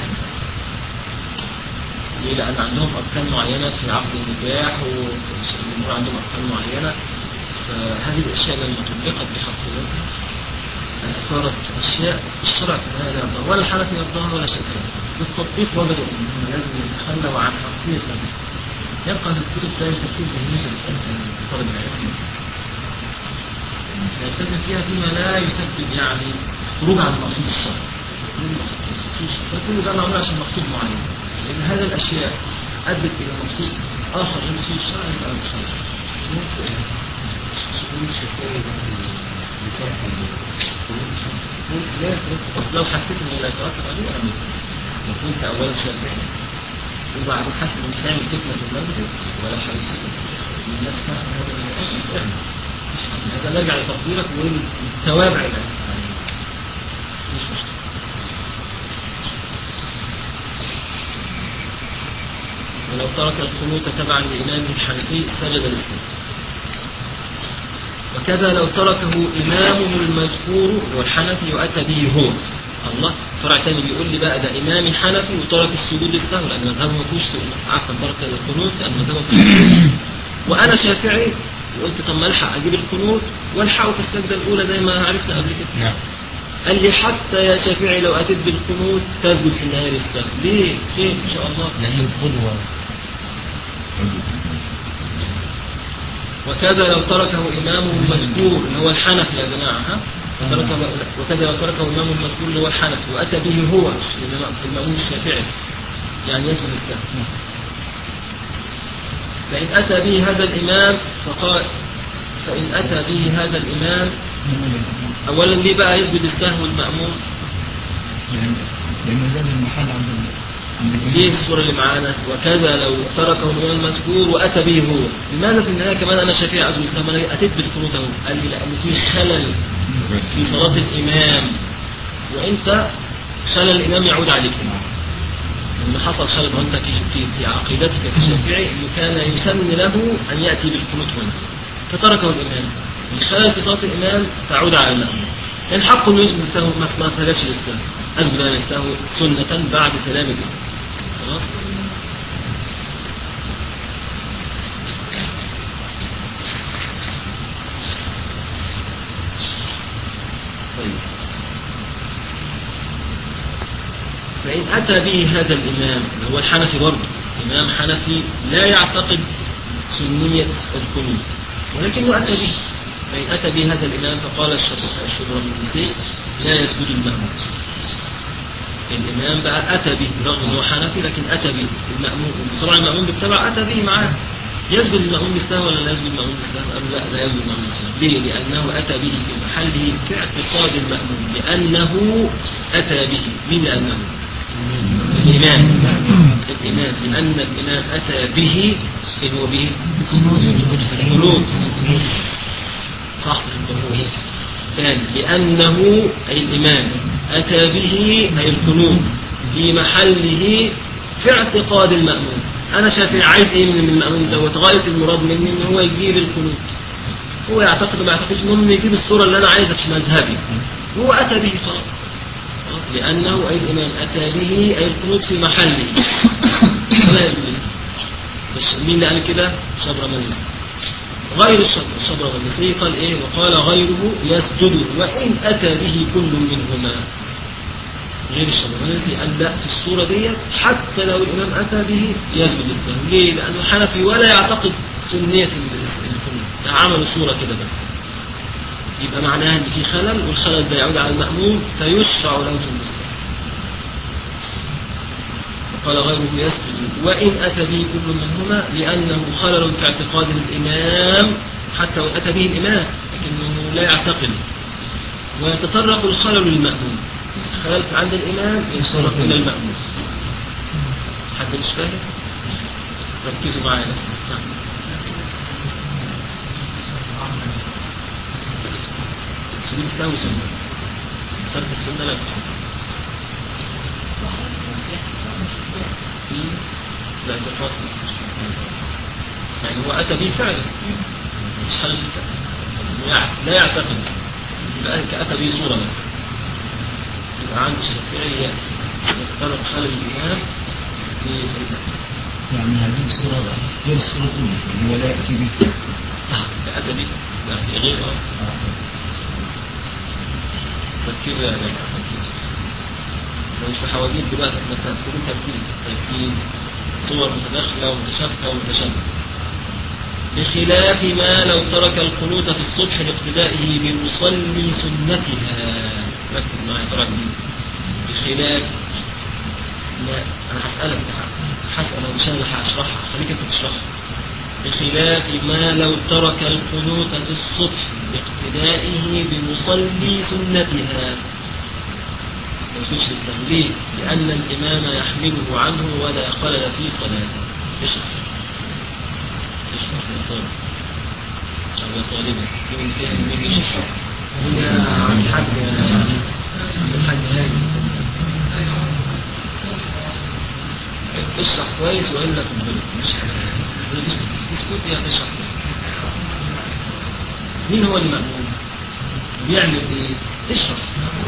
ليه؟ لأن عندهم أركان معينة في عقد النكاح والجمهور عندهم أركان معينة فهذه الأشياء لما طبقت بحقيقتها أثارت أشياء الشرع لا يرضاها ولا الحنفي يرضاها ولا الشافعي بالتطبيق وجدوا أنهم لازم يتخلوا عن حقيقة هذا يبقى في الكتب تاني تركيز بالنسبة لطالب العلم يلتزم فيها فيما لا يسبب يعني خروج عن المقصود الشرعي فكل ده معمول عشان مقصود معين لأن هذه الأشياء أدت إلى مقصود آخر غير المقصود الشرعي يبقى مش لا بس لو حسيت ان لا يترتب عليه انا ممكن لو كنت اولا شافعي وبعدين حاسس ان تعمل فتنه في المسجد ولا هيسيب الناس فاهمه هذا الموضوع اعمل هذا نرجع لتطويرك والتوابع اللي هتستعملها. مش مشكله ولو ترك القنوت تبعا لإمامه الحنفي سجد للسجد وكذا لو تركه إمامه المذكور والحنفي وأتى به هو الله فرع تاني بيقول لي بقى ده إمامي حنفي وترك السجود للسهو لأن مذهبه ما فيهوش سجود. عفوا ترك القنوت لأن مذهبه ما فيهوش سجود. وأنا شافعي وقلت طب ما الحق أجيب القنوت والحقه في السجدة الأولى زي ما عرفنا قبل كده نعم قال لي حتى يا شافعي لو أتيت بالقنوت تسجد في النهاية للسهو ليه؟ خير إن شاء الله لأنه القدوة وكذا لو تركه إمامه المذكور اللي هو الحنفي يا جماعة ها وتركه وكذا لو تركه إمامه المذكور اللي هو الحنفي وأتى به هو الإمام- المأمون الشافعي يعني يسجد السهو فإن أتى به هذا الإمام فقال فإن أتى به هذا الإمام أولا ليه بقى يسجد السهو المأموم لأن ده المحل عند ال- عند الجميع. ليه الصورة اللي معانا وكذا لو تركه الإمام المذكور وأتى به هو لماذا في النهاية كمان أنا شافعي عز وجل أنا أتيت بالقنوت أهو قال لي لأن في خلل في صلاة الإمام وأنت خلل الإمام يعود عليك لما حصل خلل وأنت في, في, في عقيدتك كشافعي أنه كان يسن له أن يأتي بالقنوت هنا فتركه الإمام الخلل في صلاة الإمام تعود على المأمون كان حقه أنه يسجد السهو ما ما سجدش للسهو أسجد أنا للسهو سنة بعد سلام الإمام خلاص طيب فإن أتى به هذا الإمام اللي هو الحنفي برضه إمام حنفي لا يعتقد سنية القنوت ولكنه أتى به فإن أتى به هذا الإمام فقال الشبرمنسي لا يسجد المأمون الإمام بقى أتى به رغم أنه حنفي لكن أتى به المأمون طبعا المأمون بالتبع أتى به معاه يسجد المأمون بالسهو ولا لا يسجد المأمون بالسهو؟ قالوا لا لا يسجد المأمون بالسهو ليه؟ لأنه أتى به في محله في اعتقاد المأمون لأنه أتى به مين لأنه؟ الإمام الإمام لأن الإمام أتى به إن هو به القنوت صح القنوت ثاني لأنه أي الإمام أتى به أي القنوت في محله في اعتقاد المأمون أنا شافعي عايز إيه من المأمون دوت غاية المراد مني إن هو يجيب القنوت هو يعتقد ما يعتقدش المهم إنه يجيب الصورة اللي أنا عايزها في مذهبي هو أتى به خلاص لأنه أي الإمام أتى به أي القنوت في محله ولا يجوز بس مين اللي قال كده؟ شبر مجلس غير الشبر الشبر المصري قال إيه وقال غيره يسجد وإن أتى به كل منهما غير الشبر المجلسي قال لا في الصورة دي حتى لو الإمام أتى به يسجد للسهو ليه؟ لأنه حنفي ولا يعتقد سنية القنوت ده عملوا صورة كده بس يبقى معناها ان في خلل والخلل ده يعود على المأموم فيشفع له في المستقبل وقال غيره يسجد وإن أتى به كل منهما لأنه خلل في اعتقاد الإمام حتى وإن أتى به الإمام لكنه لا يعتقد ويتطرق الخلل للمأموم خلل عند الإمام يتطرق إلى المأموم حد مش فاهم؟ ركزوا معايا بس نعم. سجود السهو سنة ترك السنة لا تسجد لا ده فاصل يعني هو أتى به فعلا مش خلل يعني لا يعتقد يبقى كأتى به صورة بس يبقى عند الشافعية يختلط خلل الإمام في الاستثناء يعني هذه الصورة بقى غير الصورة الأولى اللي هو لا يأتي به كأتى به لا في غير اه تركيز يا جماعة تركيز لو مش في حواديت دلوقتي احنا سنقول تركيز تركيز صور متداخلة ومتشابكة ومتشابهة بخلاف ما لو ترك القنوت في الصبح لاقتدائه بمصلي سنتها ركز معايا طبعا دي بخلاف ما انا هسألك هسأل مش انا اللي هشرحها خليك انت تشرحها بخلاف ما لو ترك القنوت في الصبح باقتدائه بمصلي سنتها ما يسجدش للسهو ليه؟ لأن الإمام يحمله عنه ولا خلل في صلاته اشرح اشرح يا طالب أو يا طالبة مين فاهم مين يشرح يا عم الحاج يا عم الحاج هاني اشرح كويس وإلا تنبلغ مش اسكت يا اشرح مين هو المأمون بيعمل ايه اشرح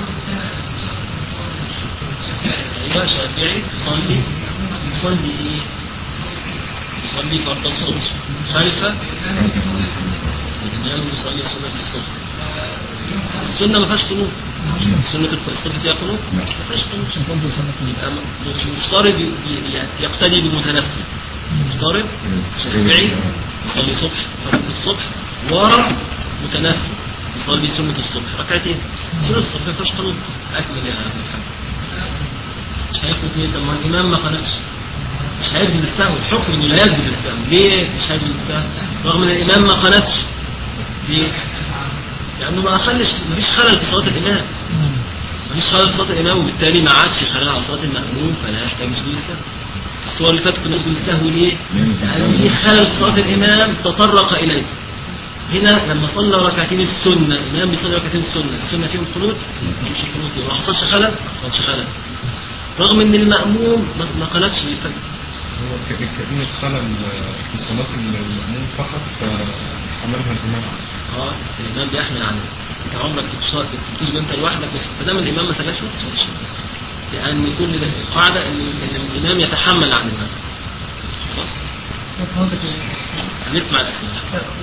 ايوه شافعي يصلي يصلي ايه يصلي فرض الصبح خلف الإمام يصلي سنة الصبح السنة ما فيهاش قنوت سنة الصبح فيها قنوت ما فيهاش قنوت يبقى م- مشترط ي- ي- يقتدي بمتنفل مفترض شافعي يصلي صبح فريضة الصبح ورا متنفل يصلي سنة الصبح ركعتين سنة الصبح ما فيهاش قنوت أكمل يا أبو محمد مش هيقنط مين طب ما الإمام ما قنطش مش هيسجد للسهو الحكم إنه لا يسجد للسهو ليه مش هيسجد للسهو رغم إن الإمام ما قنطش ليه؟ لأنه ما أخلش مفيش خلل في صلاة الإمام مفيش خلل في صلاة الإمام وبالتالي ما عادش خلل على صلاة المأموم فلا يحتاج سجود السهو الصور اللي فاتت كنا نسجد السهو ليه؟ لأن في خلل في صلاة الإمام تطرق إليه هنا لما صلى ركعتين السنة الإمام بيصلي ركعتين السنة السنة فيهم قنوت مش قنوت ما حصلش خلل ما حصلش خلل رغم ان المأموم ما ما قنتش للفجر هو ك- كأن خلل في صلاة المأموم فقط فحملها الإمام عليه. اه الإمام بيحمل عنه انت عمرك بتصلي بتسجد انت لوحدك ما دام الإمام ما سجدش ما تصليش لأن كل ده القاعدة ان إن الإمام يتحمل عن المأموم خلاص حضرتك هنسمع الأسماء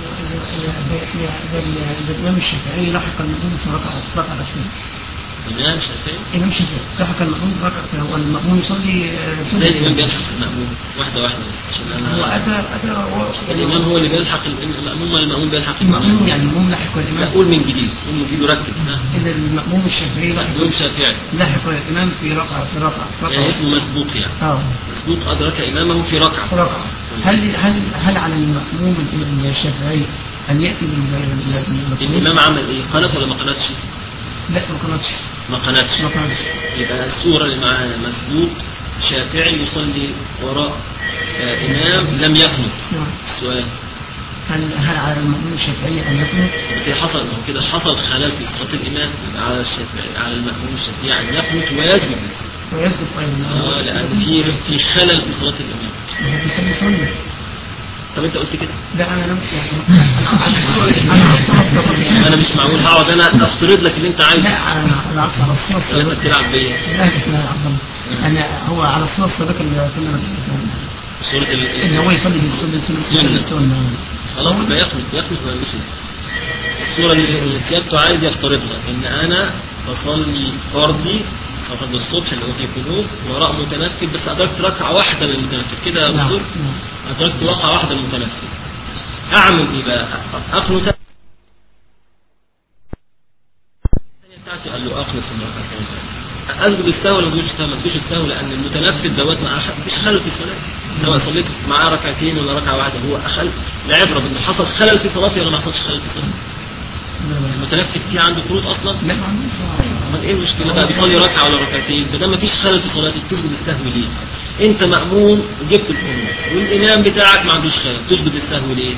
إذا الإمام الشافعي لحق المأموم في ركعة ركعة الأخيرة الإمام شافعي الإمام الشافعي لحق المأموم في ركعة هو المأموم يصلي آه، سنة زي الإمام بيلحق المأموم واحدة واحدة بس عشان هو أنا أتى أتى هو- الإمام هو اللي بيلحق المأموم ولا المأموم بيلحق المأموم يعني المأموم لحق لا الإمام قول من جديد قول من جديد وركز ها إذا المأموم الشافعي لحق المأموم شافعي لحق الإمام في ركعة في ركعة في يعني ركعة اسمه مسبوق يعني اه مسبوق أدرك إمامه في ركعة في ركعة هل هل هل على المأموم الشافعي أن يأتي بال- بال- بالمطلوب؟ الإمام عمل إيه؟ قنت ولا ما قنتش؟ لا ما قناتش ما قنتش ما قناتش يبقى السورة اللي معاها مسبوق شافعي يصلي وراء آه إمام لم يقنت نعم. السؤال هل هل على المأموم الشافعي أن يقنط؟ كده حصل ما هو كده حصل خلل في صلاة الإمام يبقى على الشافعي على المأموم الشافعي أن يقنت ويسجد ويسجد أيضا اه لأن في في خلل في صلاة الإمام وهو بيصلي سنة طب أنت قلت كده لا أنا لم يعني أنا على الصلاة السابقة أنا مش معقول هقعد أنا أفترض لك اللي أنت لا عايزه أنا على على الصلاة ولا أنت السابقة بتلعب بيا لا لا يا عبد الله أنا هو على الصلاة السابقة اللي كنا بنتكلم سورة ال- إن هو يصلي بالسنة سنة. سنة سنة خلاص يبقى يخلط يخلط ولا يخلط الصورة اللي اللي سيادته عايز يفترضها ان انا بصلي فردي صلاة فرض الصبح اللي هو في قنوت وراء متنفل بس ادركت ركعة واحدة للمتنفل كده يا نعم دكتور نعم. ادركت ركعة واحدة للمتنفل اعمل ايه بقى اقنت الثانية بتاعتي قال له اقنص المركعتين اسجد استوى ولا ما اسجدش استوى ما اسجدش استوى لان المتنفل دوت ما فيش خلل في صلاته سواء صليت معاه ركعتين ولا ركعه واحده هو اخل العبره بان حصل خلل في صلاتي ولا ما حصلش خلل في صلاتي لا لا المتنفل فيه عنده فروض اصلا لا ما عندوش امال ايه المشكله بقى بيصلي ركعه ولا ركعتين ما دام ما فيش خلل في صلاتك تسجد السهو ليه انت ماموم وجبت القنوت والامام بتاعك ما عندوش خلل تسجد السهو ليه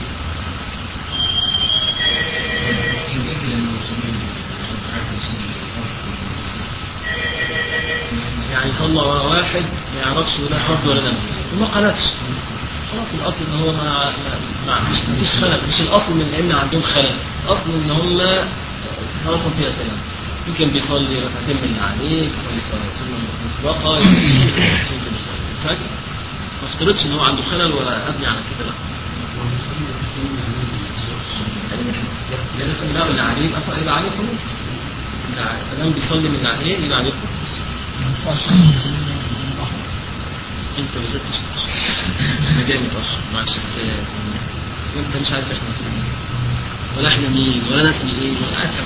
يعني صلى ورا واحد ما يعرفش ولا فرض ولا نفل وما قناتش خلاص الاصل ان هو ما, ما, ما مش مفيش خلل مش الاصل من ان عندهم خلل الاصل ان هم صلاتهم فيها سلام يمكن بيصلي ركعتين من اللي عليه بيصلي صلاه سنه مطلقه فجر ما افترضش ان هو عنده خلل ولا ابني على كده لا لان لا اللي عليه يبقى يبقى عليه قنوت الامام بيصلي من اللي عليه يبقى عليه قنوت انت بالذات مش انا جاي متاخر مع الشفتات وانت مش عارف احنا فين ولا احنا مين ولا ناس مين ايه ولا عارف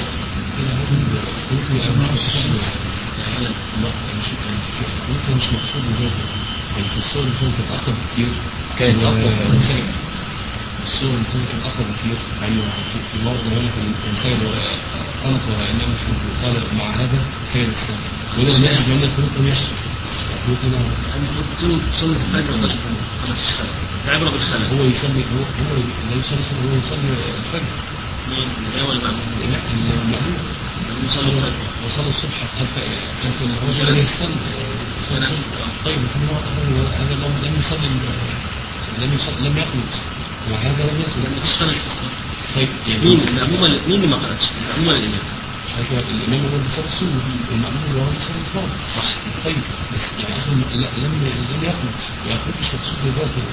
ممكن مش مقصود بذلك يعني في الصور اللي كانت اقرب كتير كان اقرب انسان الصور اللي كانت اقرب كتير يعني في في مرض هنا كان الانسان قنط وانما قال مع هذا سيد السنه ولا الناس من الكروت لم يحصل الكروت هنا انا قلت له صلي الفجر ولا ما فيش خلل العبره بالخلل هو يسمي هو هو النبي صلى الله عليه وسلم هو يصلي الفجر مين الامام ولا المأموم؟ لا المأمون المأموم صلى الفجر وصلى الصبح كان كان في هو كان يستنى طيب هو هو هذا لم لم يصلي لم يصلي لم يخلص وهذا لم ما يصلي فيش خلل في الصلاه طيب يعني مين المأموم ولا مين اللي ما قرأش؟ المأموم ولا الامام؟ هذا الامام هو اللي بيصلي السنه المأمون هو اللي بيصلي الفرض صح طيب بس يعني اخر لا لم لم يخلص ياخذ مش مقصود بذاته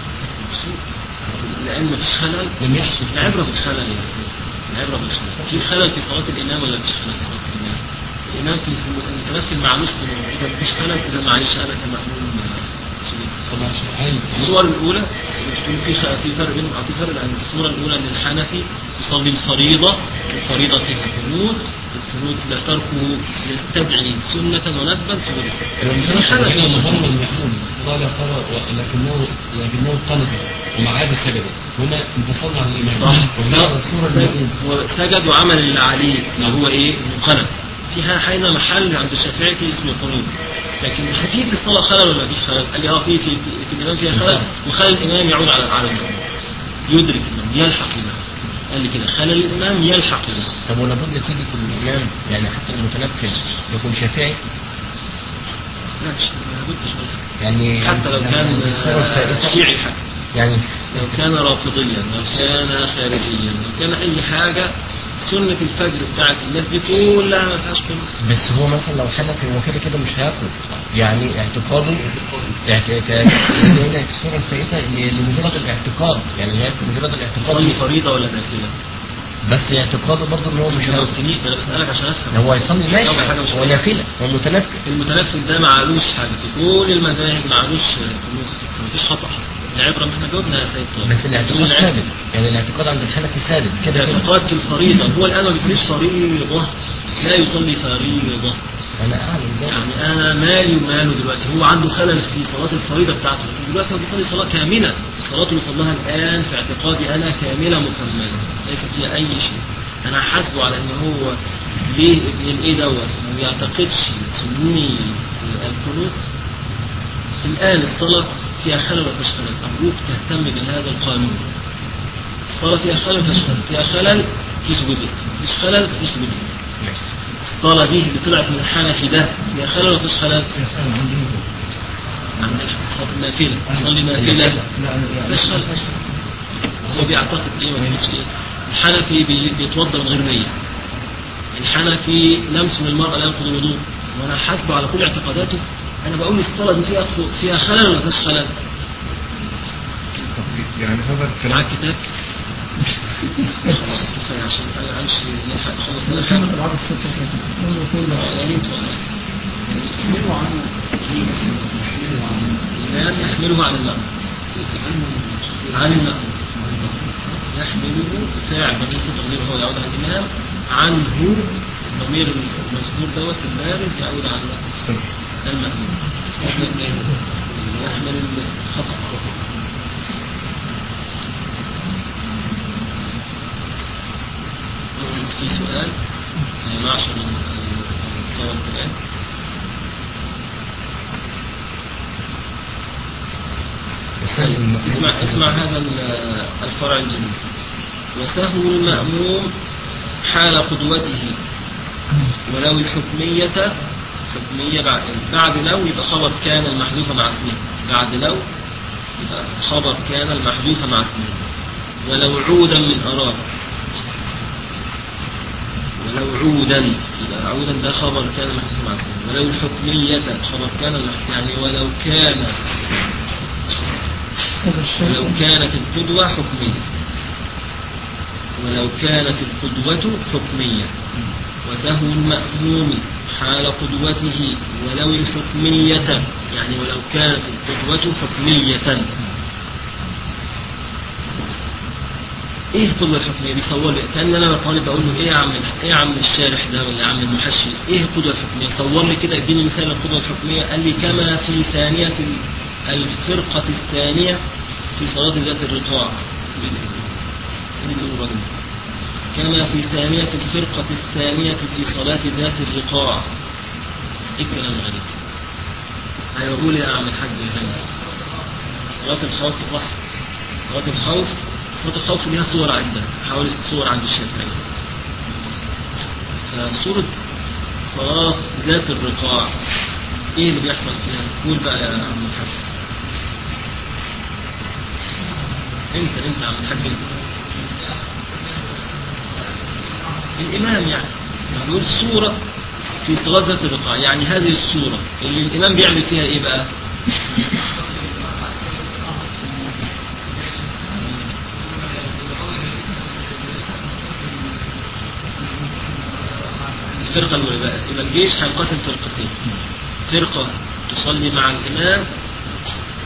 لان ما فيش خلل لم يحصل العبرة بالخلل يا أستاذ العبرة بالخلل في خلل في صلاة الإمام ولا مفيش خلل في صلاة الإمام الإمام في المتنفل معلوش قنوت إذا مفيش خلل إذا معلش أنا كمأموم طبعا عشان عين الصور الأولى في خ- في فرق بينهم في فرق بين الصورة الأولى أن الحنفي يصلي الفريضة الفريضة فيها قنوت القنوت لا تركه يستدعي سنة وندبا سنة هنا الحنفي مظن المحمود طالع قرأ لكنه لكنه قلب ومعاه بسجد هنا انفصلنا عن الإمام صح وهنا الصورة المحمود هو سجد وعمل اللي عليه اللي هو ايه المقنع فيها حين محل عند الشافعي في اسم القنوت لكن في في الصلاه خلل ولا مفيش خلل؟ قال لي اه في في في, في الامام فيها خلل وخلل الامام يعود على على الامام يدرك الامام يلحق الامام قال لي كده خلل الامام يلحق الامام طب ولابد نتيجة الإمام يعني حتى المتنفذ يكون شافعي لا مش لابد شوية. يعني حتى لو كان الصورة آه، الثالثة شيعي حتى يعني لو كان رافضيا لو كان خارجيا لو كان اي حاجه سنه الفجر بتاعت الناس دي كلها ما فيهاش قيمه بس هو مثلا لو حنفي هو كده كده مش هياكل يعني اعتقاده اعت- ك- هنا في الصورة الفائتة ل- لمجرد الاعتقاد يعني هي مجرد تصلي الاعتقاد فريضه ولا نافله؟ بس اعتقاده برضه ان هو مش مش هياكل قلتني ده انا بسالك عشان افهم هو هيصلي ماشي أول حاجة مش هو نافلة هو متنفل المتنفذ ده معلوش حاجه في كل المذاهب معلوش قنوت مفيش خطا حصل العبره ما احنا جاوبنا يا سيد طارق بس الاعتقاد العبرة- ثابت يعني الاعتقاد عند الحنفي ثابت كده كده الاعتقاد في الفريضه هو الان ما بيصليش فريضه لا يصلي فريضه انا اعلم ذلك يعني انا مالي وماله دلوقتي هو عنده خلل في صلاه الفريضه بتاعته لكن دلوقتي هو بيصلي صلاه كامله صلاته اللي صلاها الان في اعتقادي انا كامله مكمله ليس فيها اي شيء انا حاسبه على ان هو ليه ابن الايه دوت ما بيعتقدش سنيه القنوت الان الصلاه فيها خلل ولا فيهاش خلل ارجوك تهتم بهذا القانون الصلاه فيها خلل ولا فيهاش خلل فيها خلل في سجود مش خلل في سجود الصلاة دي اللي طلعت من الحنفي ده فيها خلل ولا فيش خلل؟ عند صلاة النافلة صلي نافلة فيش خلل هو بيعتقد ايه ما بيعملش ايه؟ الحنفي بي- بيتوضا من غير نية الحنفي لمس من المرأة لا ينقض الوضوء وانا حاسبه على كل اعتقاداته انا بقول الصلاة دي فيها فيها خلل ولا فيش خلل؟ يعني هذا الكلام معاك كتاب؟ خلاص كفاية عشان انا امشي نلحق خلص نلحق محمد بعض الستة كده يوم الاثنين بس يا ريت والله يحملوا عنه الإمام يحمله عن المأمون عن المأمون يحمله فاعل ضمير تقدير هو يعود على الإمام عنه ضمير المذكور دوت البارز يعود على سمح. المأمون يحمل الخطأ في سؤال يا معشر الطلبة الآن وسهل المأمون اسمع اسمع هذا ال- الفرع الجميل وسهو المأموم حال قدوته ولو الحكمية حكمية بعد بعد لو يبقى خبر كان المحذوف مع اسمه بعد لو يبقى خبر كان المحذوف مع اسمه ولو عودا من أراد ولو عودا يبقى عودا ده خبر كان المحذوف مع اسمه ولو الحكمية خبر كان المحذوف يعني ولو كان هذا الشيء ولو كانت القدوة حكمية ولو كانت القدوة حكمية وسهو المأموم حال قدوته ولو الحكمية يعني ولو كانت القدوة حكمية ايه القدوة الحكمية بيصور لي كان انا طالب بقول له ايه يا عم ايه يا عم الشارح ده ولا يا عم المحشي ايه القدوة الحكمية صور لي كده اديني مثال القدوة الحكمية قال لي كما في ثانية الفرقة الثانية في صلاة ذات الرقاع إيه اللي بيقوله الراجل ده؟ كما في ثانية الفرقة الثانية في صلاة ذات الرقاع ايه الكلام الغريب ايوه قول يا عم الحاج الهاني صلاة الخوف الرحمة صلاة الخوف صلاة الخوف ليها صور عدة حوالي ست صور عند الشافعي فصورة صلاة ذات الرقاع ايه اللي بيحصل فيها قول بقى يا عم الحاج انت انت يا عم الحاج انت الامام يعني بيقول صورة في صلاة ذات الرقاع يعني هذه الصورة اللي الامام بيعمل فيها ايه بقى الفرقة الأولى بقى يبقى الجيش هينقسم فرقتين فرقة تصلي مع الإمام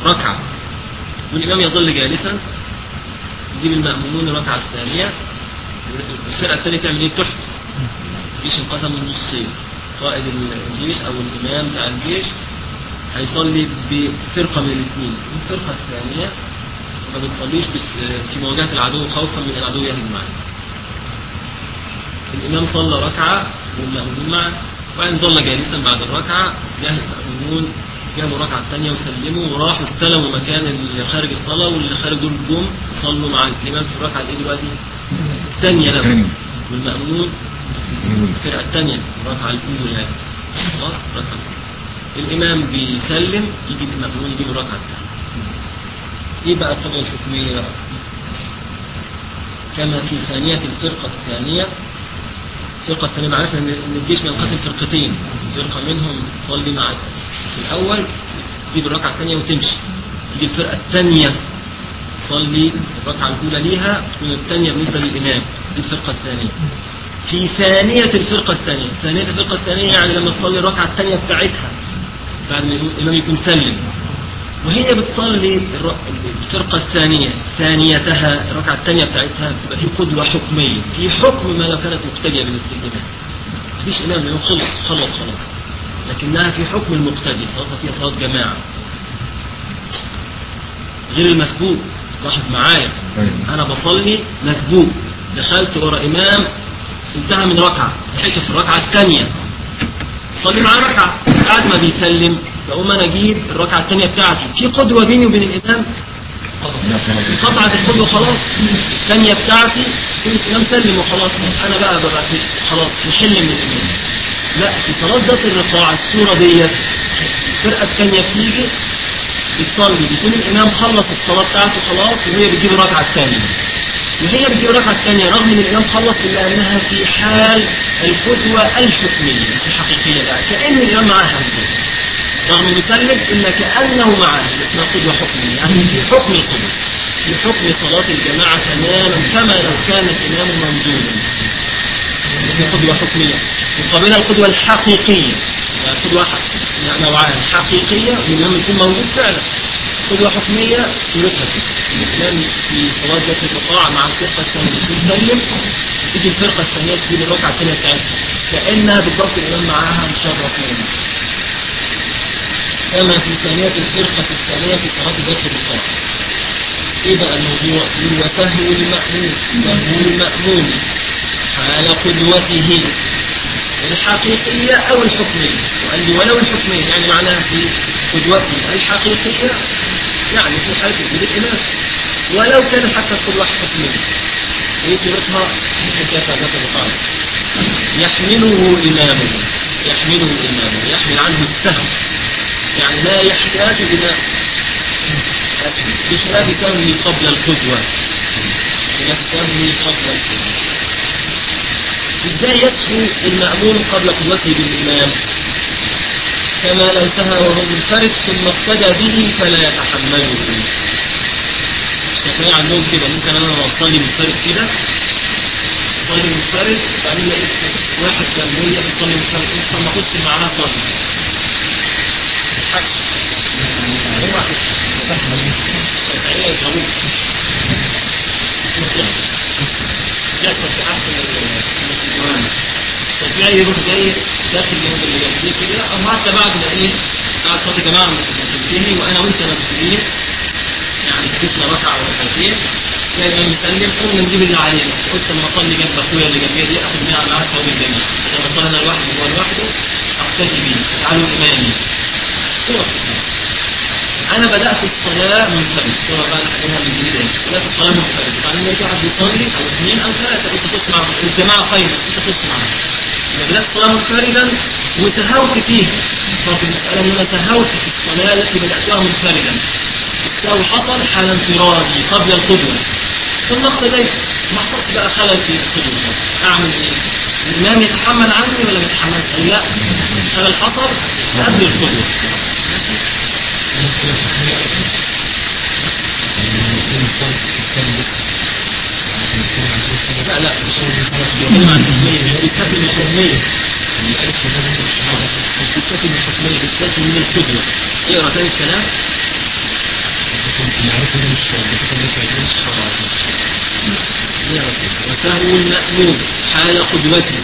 ركعة والإمام يظل جالسا يجيب المأمومون الركعة الثانية الفرقة الثانية تعمل إيه؟ تحبس الجيش انقسم من نصين قائد الجيش أو الإمام بتاع الجيش هيصلي بفرقة من الاثنين الفرقة الثانية ما بتصليش بت- في مواجهة العدو خوفا من العدو يهجم عليه الإمام صلى ركعة والمأمومون معه وبعدين ظل جالسا بعد الركعة جه المأمومون جابوا الركعة الثانية وسلموا وراحوا استلموا مكان اللي خارج الصلاة واللي خارج دول جم صلوا مع الإمام في الركعة الإيه دلوقتي؟ الثانية له الثانية. والمأمون الفرقة الثانية الركعة الأولى يعني خلاص الركعة الإمام بيسلم يجي المأمون يجيب الركعة الثانية إيه بقى القضية الحكمية بقى؟ كما في ثانية الفرقة الثانية الفرقة الثانية معرفة إن إن الجيش بينقسم فرقتين فرقة منهم تصلي مع الأول تجيب الركعة الثانية وتمشي تيجي الفرقة الثانية تصلي الركعة الأولى ليها تكون الثانية بالنسبة للإمام دي الفرقة الثانية في ثانية الفرقة الثانية ثانية الفرقة الثانية يعني لما تصلي الركعة الثانية بتاعتها بعد ما الإمام يكون سلم وهي بتصلي الر- الفرقة الثانية ثانيتها الركعة الثانية بتاعتها بتبقى في قدوة حكمية في حكم ما لو كانت مقتدية بالنسبة للإمام مفيش إمام الإمام خلص خلص خلاص لكنها في حكم المقتدي صلاتها فيها صلاة جماعة غير المسبوق لاحظ معايا أيوة. أنا بصلي مسبوق دخلت ورا إمام انتهى من ركعة لحقت في الركعة الثانية صلي معاه ركعة بعد ما بيسلم بقوم أنا أجيب الركعة الثانية بتاعتي في قدوة بيني وبين الإمام لا خلاص قطعت القدوة خلاص الثانية بتاعتي كل الإمام سلم وخلاص أنا بقى ببقى في خلاص نحل من الإمام لا في صلاة ذات الرقاع السورة ديت الفرقة الثانية بتيجي بتصلي بيكون الإمام خلص الصلاة بتاعته خلاص وهي بتجيب الركعة الثانية وهي بتجيب الركعة الثانية رغم إن الإمام خلص إلا أنها في حال القدوة الحكمية مش الحقيقية بقى كأن الإمام معاها بالظبط. رغم يسلم إلا كأنه معاه اسمها قدوة حكمية يعني في حكم القدوة في حكم صلاة الجماعة تماما كما لو كان الإمام موجودا دي قدوة حكمية مقابلها القدوة الحقيقية يعني قدوة ح- يعني نوعان حقيقية والإمام يكون موجود فعلا قدوة حكمية صورتها كده الإمام في صلاة ذات الرقاع مع الفرقة الثانية يسلم تيجي الفرقة الثانية تجيب الركعة الثانية بتاعتها كأنها بالضبط الإمام معاها مشرف منها كما في ثانية الفرقة الثانية في صلاة ذات الرقاع ايه بقى الموضوع وسهو المأمون سهو المأمون حال قدوته الحقيقية أو الحكمية وقال لي ولو الحكمية يعني معناها في قدوته الحقيقية يعني في حالة وجود الإمام ولو كان حتى القدوة حكمية ايه صورتها حكاية ذات الرقاع يحمله إمامه يحمله إمامه يحمل عنه السهم يعني لا يحتاج إلى بخلاف سهمه قبل القدوة بخلاف سهمه قبل القدوة ازاي يسهو المأمون قبل قدوته بالإمام كما لو سهى وهو منفرد ثم اقتدى به فلا يتحمله الشافعية عندهم كده ممكن انا لما اصلي منفرد كده اصلي منفرد بعدين لقيت واحد جنبي بيصلي منفرد قلت طب ما اخش معاه اصلي حكس اوعى الشافعية يضربوك يحصل في حق الإمام الشافعي يروح جاي داخل جنب اللي جنبيه كده او حتى بعد ما ايه بعد صلاه الجماعه ما تنتهي وانا وانت مسؤولين يعني سكتنا ركعه وركعتين تلاقي الامام يسلم قمنا نجيب اللي علينا قلت لما اصلي جنب اخويا اللي جنبي دي اخد معاه معاه ثواب الجماعه لما اصلي انا لوحدي وهو لوحده اقتدي بيه اجعله امامي هو انا بدات الصلاه منفرد صلاه بقى نحكيها من جديد بدات الصلاه منفرد بعدين لقيت واحد بيصلي او اثنين او ثلاثه قلت خش معاهم الجماعه قايمه قلت خش معاهم إذا بدات الصلاه منفردا وسهوت فيها طب المساله ان انا سهوت في الصلاه التي بداتها منفردا السهو حصل حال انفرادي قبل القدوه ثم اقتديت ما حصلش بقى خلل في القدوه اعمل ايه؟ الامام يتحمل عني ولا ما يتحملش؟ قال لا خلل حصل قبل القدوه لا لا مش بيتكلم عن الحكمية مش بيستثني من الحكمية مش بيستثني من الحكمية بيستثني من القدوة اقرا تاني الكلام المعروف هنا مش بكتب لك عايزين وسهو المأموم حال قدوته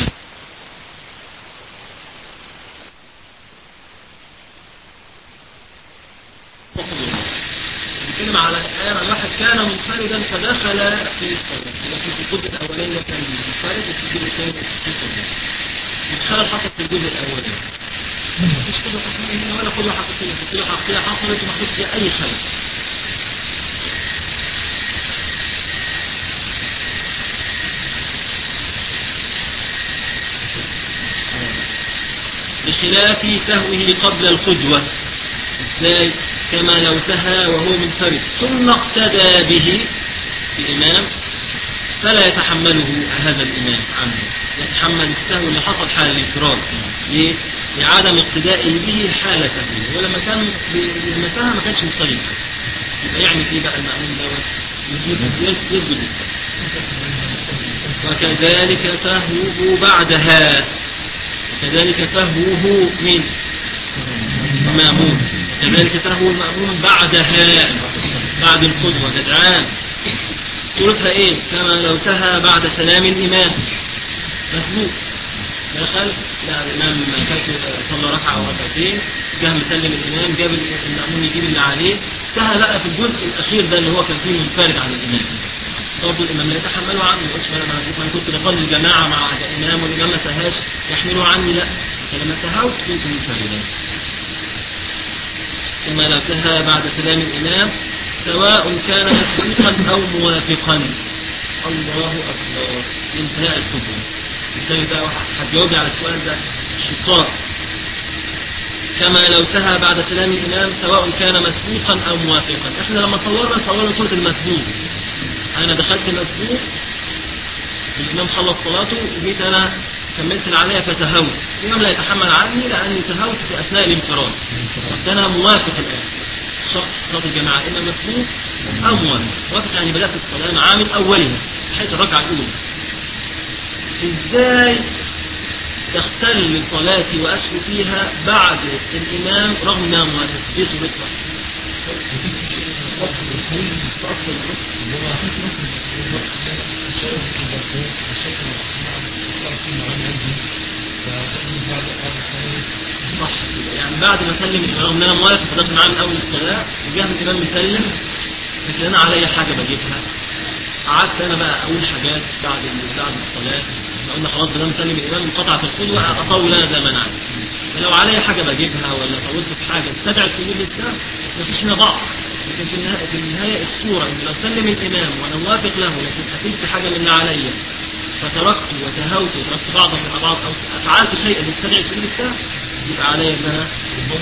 بنتكلم على الآن عن واحد كان منفردا فدخل في الصلاة يبقى في السجود الأولاني كان منفرد والسجود الثاني كان في الصلاة الخلل حصل في الجزء الأولاني مفيش قدوة حقيقية ولا قدوة حقيقية القدوة الحقيقية حصلت وما فيش فيها أي خلل بخلاف سهوه قبل القدوة ازاي كما لو سهى وهو منفرد ثم اقتدى به الإمام فلا يتحمله هذا الإمام عنه يتحمل السهو اللي حصل حال الانفراد ليه؟ لعدم اقتدائه به حال سهوه ولما كان ب- لما سهى ما كانش مضطرب يبقى يعمل ايه بقى المأمون دوت يسجد يسجد للسهو وكذلك سهوه بعدها كذلك سهوه من المأمون كذلك سهو المأمون بعدها بعد القدوة جدعان صورتها ايه كما لو سهى بعد سلام الإمام مسبوق دخل لا الإمام ما كانش صلى ركعة أو ركعتين جه مسلم الإمام جاب المأمون يجيب اللي عليه سهى بقى في الجزء الأخير ده اللي هو كان فيه منفرد عن الإمام برضه الإمام لا يتحمله عنه ما يقولش ما أنا ما أنا كنت بصلي الجماعة مع الإمام والإمام ما سهاش يحمله عني لا فلما سهوت كنت منفردا ثم لو سهى بعد سلام الإمام سواء كان مسبوقا أو موافقا الله أكبر انتهاء القدوة بالتالي بقى واحد هتجاوبي على السؤال ده الشطار كما لو سهى بعد سلام الإمام سواء كان مسبوقا أو موافقا احنا لما صورنا صورنا صورة المسبوق أنا دخلت مسبوق الإمام خلص صلاته وجيت أنا كملت اللي عليا فسهوت الإمام لا يتحمل عني لأني سهوت في أثناء الانفراد ده أنا موافق الآن الشخص في صلاة الجماعة إما مسبوق أو موافق موافق يعني بدأت الصلاة معاه من أولها حيث الركعة الأولى إزاي تختل صلاتي وأسهو فيها بعد الإمام رغم أنها موافق دي صورتها صح يعني بعد ما سلم رغم ان انا موافق فضلت معاه من اول الصلاه وجاه الامام مسلم لكن انا عليا حاجه بجيبها قعدت انا بقى اقول حاجات بعد بعد الصلاه إحنا قلنا خلاص بدل مسلم الامام انقطعت القدوه اطول انا زي ما انا عايز فلو عليا حاجه بجيبها ولا طولت في حاجه استدعت سجود للسهو بس مفيش هنا ضعف لكن في النهايه في النهايه الصوره ان لو سلم الامام وانا موافق له لكن اتيت بحاجه من اللي عليا فتركت وسهوت وتركت بعض من بعض او فعلت شيئا يستدعي سجود السهو يبقى عليا ان انا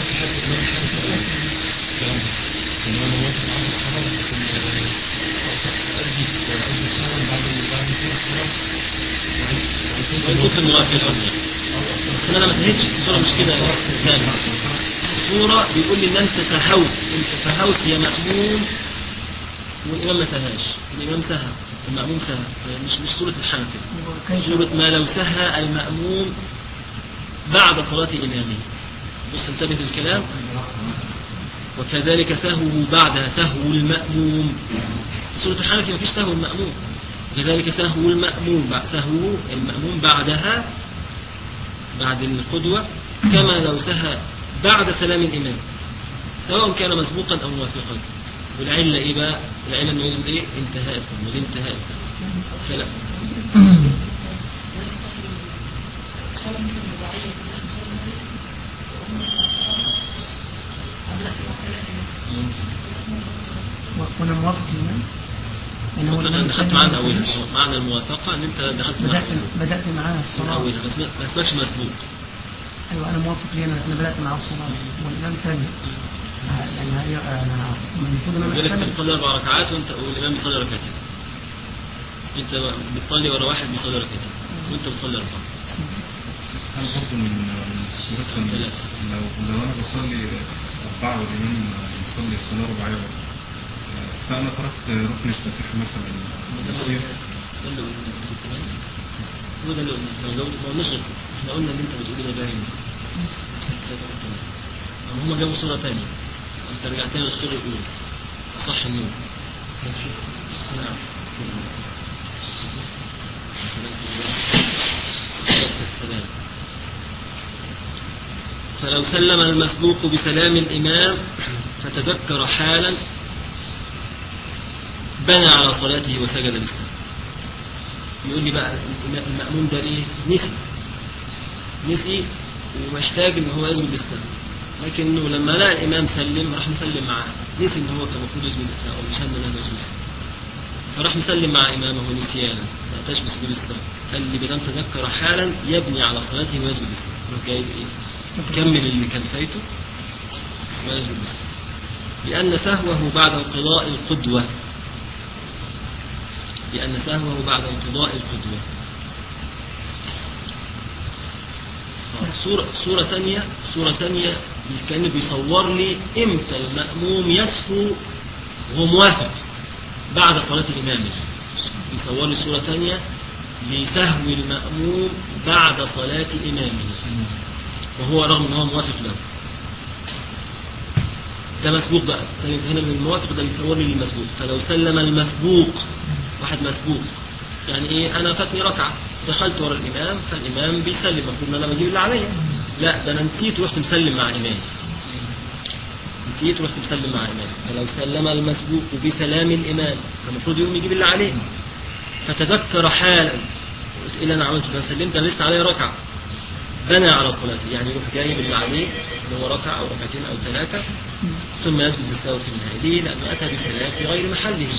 كنت في الموافقة بس انا ما انتهيتش الصورة مش كده يا اسلام الصورة بيقول لي ان انت سهوت انت سهوت يا مأمون والامام ما سهاش الامام سهى المأموم سهى مش مش صورة الحنفي كيف صورة ما لو سهى المأموم بعد صلاة إمامه بص انتبه للكلام وكذلك سهوه بعدها سهو المأموم سورة الحنفي ما فيش سهو المأموم وكذلك سهو المأموم بعد سهو المأموم بعدها بعد القدوة كما لو سهى بعد سلام الإمام سواء كان مسبوقا أو موافقا والعلة إيه بقى؟ العلة إنه يثبت إيه؟ انتهاء الحكم الانتهاء فلا وانا موافق الامام يعني هو انا الإمام دخلت سلم معانا وما اولها سلمش. معنى الموافقه ان انت دخلت بدات معانا بدات معاه من الصلاه اولها بس ما ما اسمكش مسبوق ايوه انا موافق ليه انا انا بدات معاه الصلاه والامام سلم آه، يعني هي انا المفروض ان يقول لك انت انا بتصلي اربع ركعات وانت والامام بيصلي ركعتين انت بتصلي ورا واحد بيصلي ركعتين وانت بتصلي اربعه هل برضه من من الصورات إن ثلاثة. لو لو انا بصلي اربعه والامام يصلي صلاه رباعيه برضه فانا تركت ركن الفاتحه مثلا يصير ده اللي قلنا هو ده اللي قلنا احنا لو ما قلناش غير كده. احنا قلنا ان انت بتقول ده باين هم جابوا صوره ثانيه انت رجعت لنا للصوره الاولى صح النور نعم السلام فلو سلم المسبوق بسلام الإمام فتذكر حالا بنى على صلاته وسجد للسلام يقول لي بقى الإمام- المأموم ده إيه نسي نسي ومحتاج إن هو يسجد للسلام لكنه لما لقى الإمام سلم راح مسلم معاه نسي إن هو كان المفروض يسجد للسلام أو مش إن هو يسجد للسلام فراح مسلم مع إمامه نسيانا ما أتاش بسجود السلام قال لي بدام تذكر حالا يبني على صلاته ويسجد للسلام يروح جاي إيه كمل اللي كان فايته ويسجد للسلام لأن سهوه بعد انقضاء القدوة لأن سهوه بعد انقضاء القدوة آه، صورة صورة ثانية صورة ثانية كأنه بيصور لي إمتى المأموم يسهو وهو موافق بعد صلاة الإمام بيصور لي صورة ثانية لسهو المأموم بعد صلاة إمامه وهو رغم أنه موافق له ده مسبوق بقى طيب هنا من الموافق ده بيصور لي المسبوق فلو سلم المسبوق واحد مسبوق يعني ايه انا فاتني ركعه دخلت ورا الامام فالامام بيسلم المفروض ان انا بجيب اللي عليا لا ده انا نسيت ورحت مسلم مع امام نسيت ورحت مسلم مع امام فلو سلم المسبوق بسلام الامام فالمفروض يقوم يجيب اللي عليه فتذكر حالا قلت ايه اللي انا عملته ده سلمت انا لسه عليا ركعه بنى على صلاته يعني يروح جايب اللي عليه اللي هو ركعه او ركعتين او ثلاثه ثم يسجد للسهو في النهايه ليه؟ لانه اتى بسلام في غير محله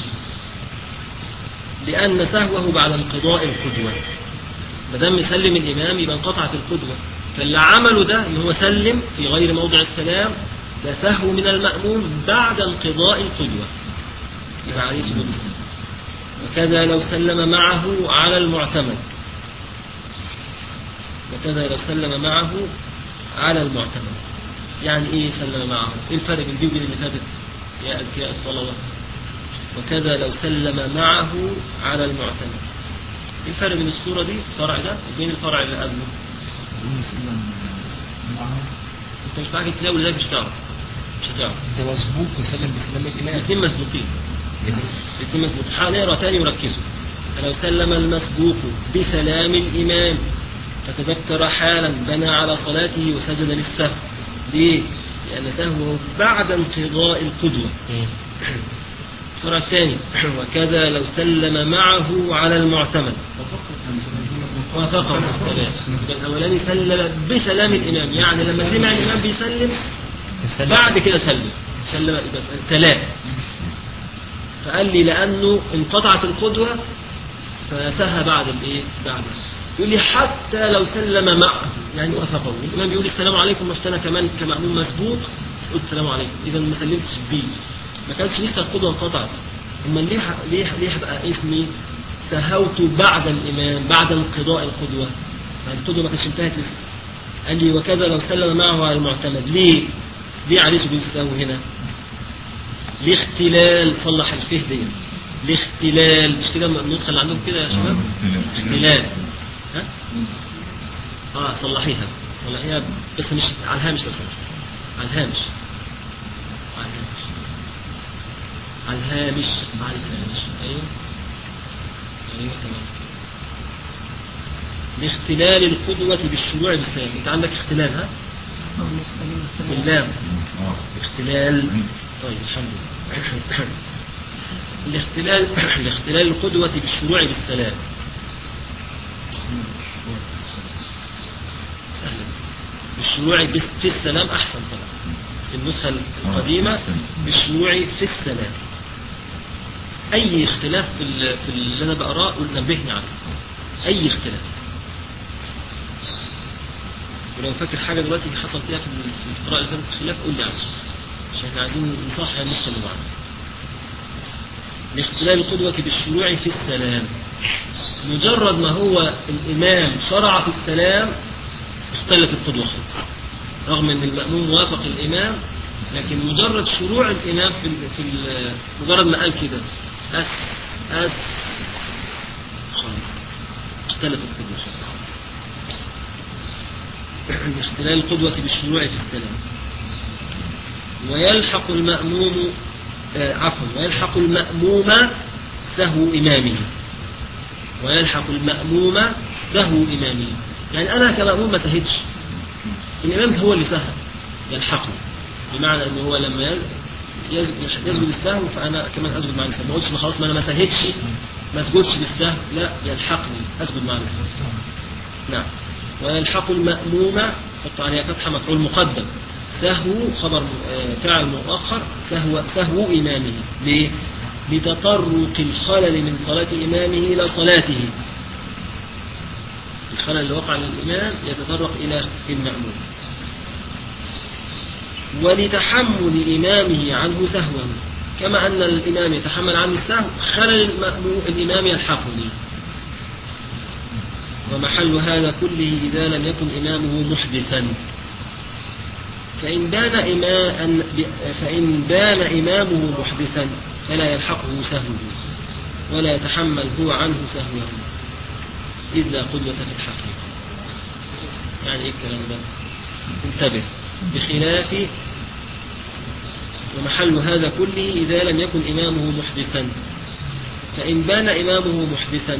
لأن سهوه بعد انقضاء القدوة ما دام يسلم الإمام يبقى انقطعت القدوة فاللي عمله ده إن هو سلم في غير موضع السلام ده سهو من المأموم بعد انقضاء القدوة يبقى عليه سجود السلام وكذا لو سلم معه على المعتمد وكذا لو سلم معه على المعتمد يعني ايه سلم معه ايه الفرق بين دي وبين اللي فاتت يا اذكياء الطلبه وكذا لو سلم معه على المعتمد ايه الفرق بين الصورة دي الفرع ده وبين الفرع اللي قبله انت مش معاك الكتاب ولا مش هتعرف مش هتعرف ده مسبوق وسلم بسلام الإمام الاثنين مسبوقين الاثنين مسبوقين هنقرا تاني وركزوا فلو سلم المسبوق بسلام الإمام فتذكر حالا بنى على صلاته وسجد للسهو ليه؟ لأن سهوه بعد انقضاء القدوة مم. الفرع الثاني وكذا لو سلم معه على المعتمد وافقه السلام يبقى الأولاني سلم بسلام الإمام يعني لما سمع الإمام بيسلم تسلم. بعد كده سلم سلم يبقى تلاه فقال لي لأنه انقطعت القدوة فسهى بعد الإيه بعد يقول لي حتى لو سلم معه يعني وافقه الإمام بيقول السلام عليكم رحت أنا كمان كمأموم مسبوق قلت السلام عليكم إذا ما سلمتش بيه ما كانتش لسه القدوة انقطعت امال ليه ح- ليه ليه بقى اسمي سهوت بعد الإمام بعد انقضاء القدوة يعني القدوة ما كانتش انتهت لسه قال لي وكذا لو سلم معه على المعتمد ليه ليه عليه سجود السهو هنا لاختلال صلح الفه دي لاختلال مش كده النسخة اللي عندكم كده يا شباب اختلال ها اه صلحيها صلحيها بس مش على الهامش لو سمحت على الهامش على الهامش على الهامش على الهامش ايوه ايوه تمام لاختلال القدوة بالشروع بالسلام انت عندك اختلال ها باللام اه اختلال طيب الحمد لله الاختلال الاختلال القدوة بالشروع بالسلام سهل بالشروع بس- في السلام أحسن طبعا النسخة القديمة بالشروع في السلام أي اختلاف في, ال- في اللي أنا بقراه قول نبهني عليه أي اختلاف ولو فاكر حاجة دلوقتي حصل فيها في القراءة اللي فاتت خلاف قول لي عنها عشان احنا عايزين نصحح النسخة اللي معانا لاختلال القدوة بالشروع في السلام مجرد ما هو الإمام شرع في السلام اختلت القدوة خالص رغم ان المأموم وافق الإمام لكن مجرد شروع الإمام في ال في ال مجرد ما قال كده أس أس خالص اختلت القدوة خالص لاختلال القدوة بالشروع في السلام ويلحق المأموم آه، عفوا ويلحق المأموم سهو إمامه ويلحق المأموم سهو إمامه يعني أنا كمأموم ما سهدش الإمام هو اللي سهى يلحقه بمعنى أنه هو لما يز- يسجد يسجد السهو فأنا كمان أسجد مع السهو ما قلتش خلاص ما أنا ما سهدش ما اسجدش للسهو لا يلحقني أسجد مع السهو نعم ويلحق المأموم حط عليها فتحة مفعول مقدم سهو خبر آه، فاعل مؤخر سهو سهو إمامه ليه؟ لتطرق الخلل من صلاة إمامه إلى صلاته الخلل اللي وقع للإمام يتطرق إلى المأموم ولتحمل إمامه عنه سهوا كما أن الإمام يتحمل عنه السهو خلل المأموم الإمام يلحقني ومحل هذا كله إذا لم يكن إمامه محدثا فإن بان إماء فإن بان إمامه محدثا فلا يلحقه سهوه ولا يتحمل هو عنه سهوه إذ لا قدوة في الحقيقة يعني إيه الكلام ده انتبه بخلاف ومحل هذا كله إذا لم يكن إمامه محدثا فإن بان إمامه محدثا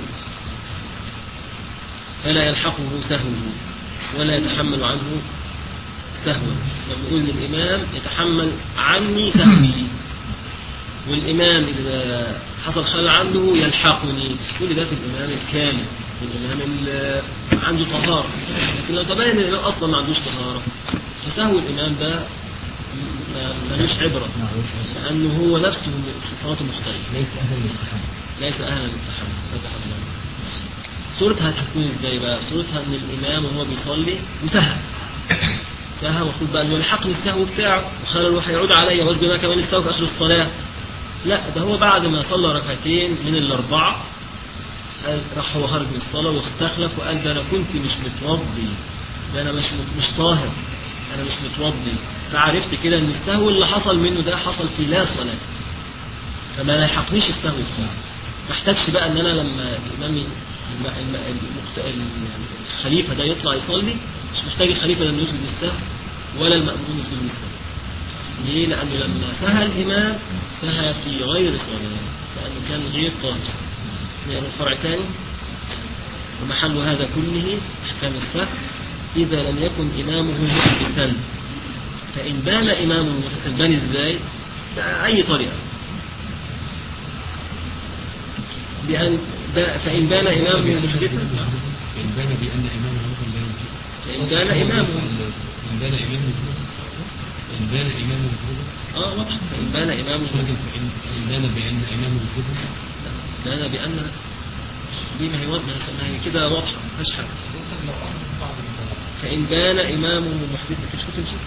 فلا يلحقه سهوه ولا يتحمل عنه سهوا لما نقول للإمام يتحمل عني سهوي والإمام إذا حصل خلل عنده يلحقني كل ده في الإمام الكامل في الإمام اللي عنده طهارة لكن لو تبين الإمام أصلا ما عندوش طهارة فسهو الإمام ده ما- ملوش عبرة لأنه هو نفسه صلاته مختلفة ليس أهلا للتحمل ليس أهلا للتحمل فتح الله صورتها هتكون ازاي بقى صورتها ان الامام وهو بيصلي وسهى سهى المفروض بقى انه يلحقني السهو بتاعه وخلل هيعود عليا واسجد انا كمان السهو في اخر الصلاه لا ده هو بعد ما صلى ركعتين من الاربعه قال- راح هو خارج من الصلاه واستخلف وقال ده انا كنت مش متوضي ده انا مش مش طاهر انا مش متوضي فعرفت كده ان السهو اللي حصل منه ده حصل في لا صلاه فما يلحقنيش السهو بتاعه ما احتاجش بقى ان انا لما الامام ي- الم- الم- المخت- ال- الخليفه ده يطلع يصلي مش محتاج الخليفه ده انه يسجد السهو ولا المأموم يسجد السهو ليه؟ لأنه لما سهى الإمام سهى في غير صلاة لأنه كان غير طاهر يعني فرع ثاني ومحل هذا كله أحكام السهو إذا لم يكن إمامه محدثا فإن بان إمامه محدثا بان إزاي؟ بأي طريقة بأن ب- فإن بان إمامه محدثا إن بان بأن إمامه مثلا بان فإن بان إمامه إن بان إمامه إن بان إمامه اه واضح فإن بان إمامه لكن إن إن بان بأن إمامه كفر بان بأن دي ما هي واضحة ما هي كده واضحة ما فيهاش حاجة فإن بان إمامه محدثا مش كنت تمشي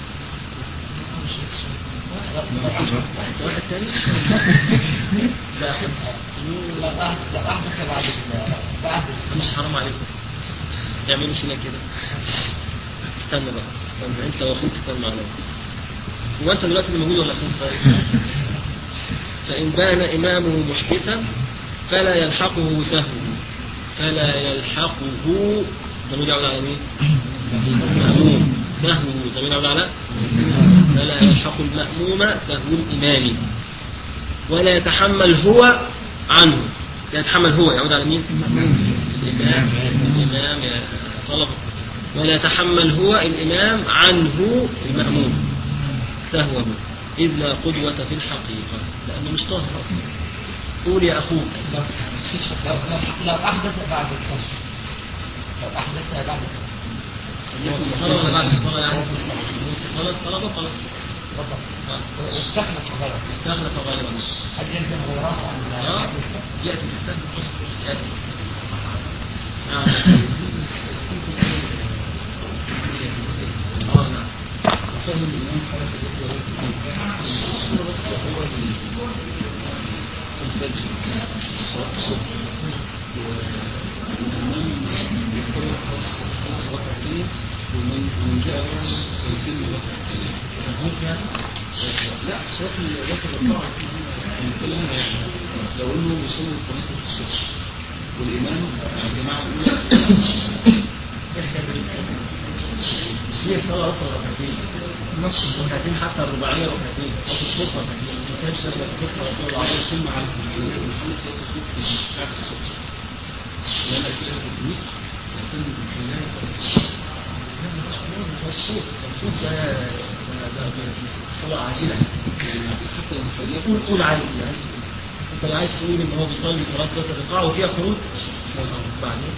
واحد تاني لا أحد مش حرام عليكم يعملوا فينا كده استنى بقى استنى انت واخوك استنى عليا هو انت دلوقتي اللي موجود ولا اخوك طيب فإن بان إمامه محدثا فلا يلحقه سهو فلا يلحقه ضمير يعود على مين؟ المأموم سهو ضمير يعود على فلا يلحق المأموم سهو الإمام ولا يتحمل هو عنه لا يتحمل هو يعود على مين؟ الإمام الإمام يا طلبة ولا يتحمل هو الإمام عنه المأموم سهوه إذ لا قدوة في الحقيقة لأنه مش طاهر أصلا قول يا أخوك لو لو لو أحدث بعد الصلاة لو أحدث بعد الصلاة خلاص بعد الصلاة يعني خلاص طلبة خلاص بالضبط آه. واستخلف غلط استغرق غالبا هل يلزم غيره عن آه. بعد الصلاة؟ يأتي في السهل يأتي في السهل نعم آه نعم لا صوت الوقت الرابع كلها لو انه بيصلي صلاه الصبح والامام الجماعه الاولى هي الصلاة أصلا ركعتين نص ركعتين حتى الرباعية ركعتين أو في الصبح ركعتين قول قول عايز يعني انت لو عايز تقول ان هو بيصلي صلاه ذات الرقاع وفيها خروج بعدين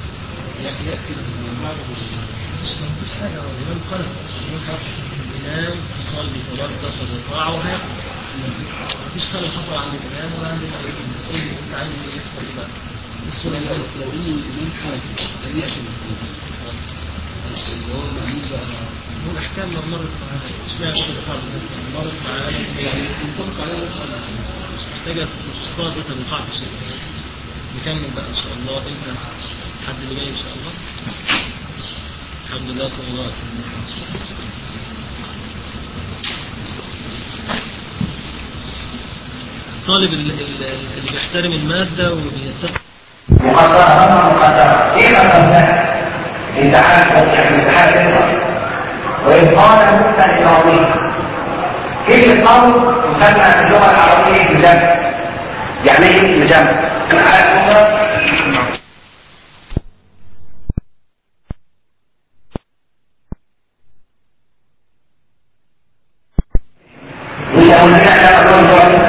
مش مفيش حاجه هو الامام خرج الامام خرج الامام يصلي صلاه ذات الرقاع وهيقف مفيش خلل حصل عند الامام ولا عند المأمومين قول لي انت عايز ايه يحصل ايه بقى السنه لو لو ان الامام حركه لم ياتي بالخروج اللي هو المأمون بقى هو الاحكام ما مرت معانا اشمعنى كده خالص مرت معانا يعني ينطبق عليها نفس الأحكام. مش محتاجة صلاة الوقاع في شيء نكمل بقى إن شاء الله إمتى الحد اللي جاي إن شاء الله الحمد لله صلى الله عليه وسلم الطالب ال- ال- اللي بيحترم المادة وبيتقي مقدرة مقدرة إيه مقدرة؟ امتحان يعني امتحان فطرة وإن قال موسى لقومه كلمة قوم تسمى في اللغة العربية اسم جمع يعني ايه اسم جمع؟ أنا عارف مفرد مش أقول لك أنا أقول لك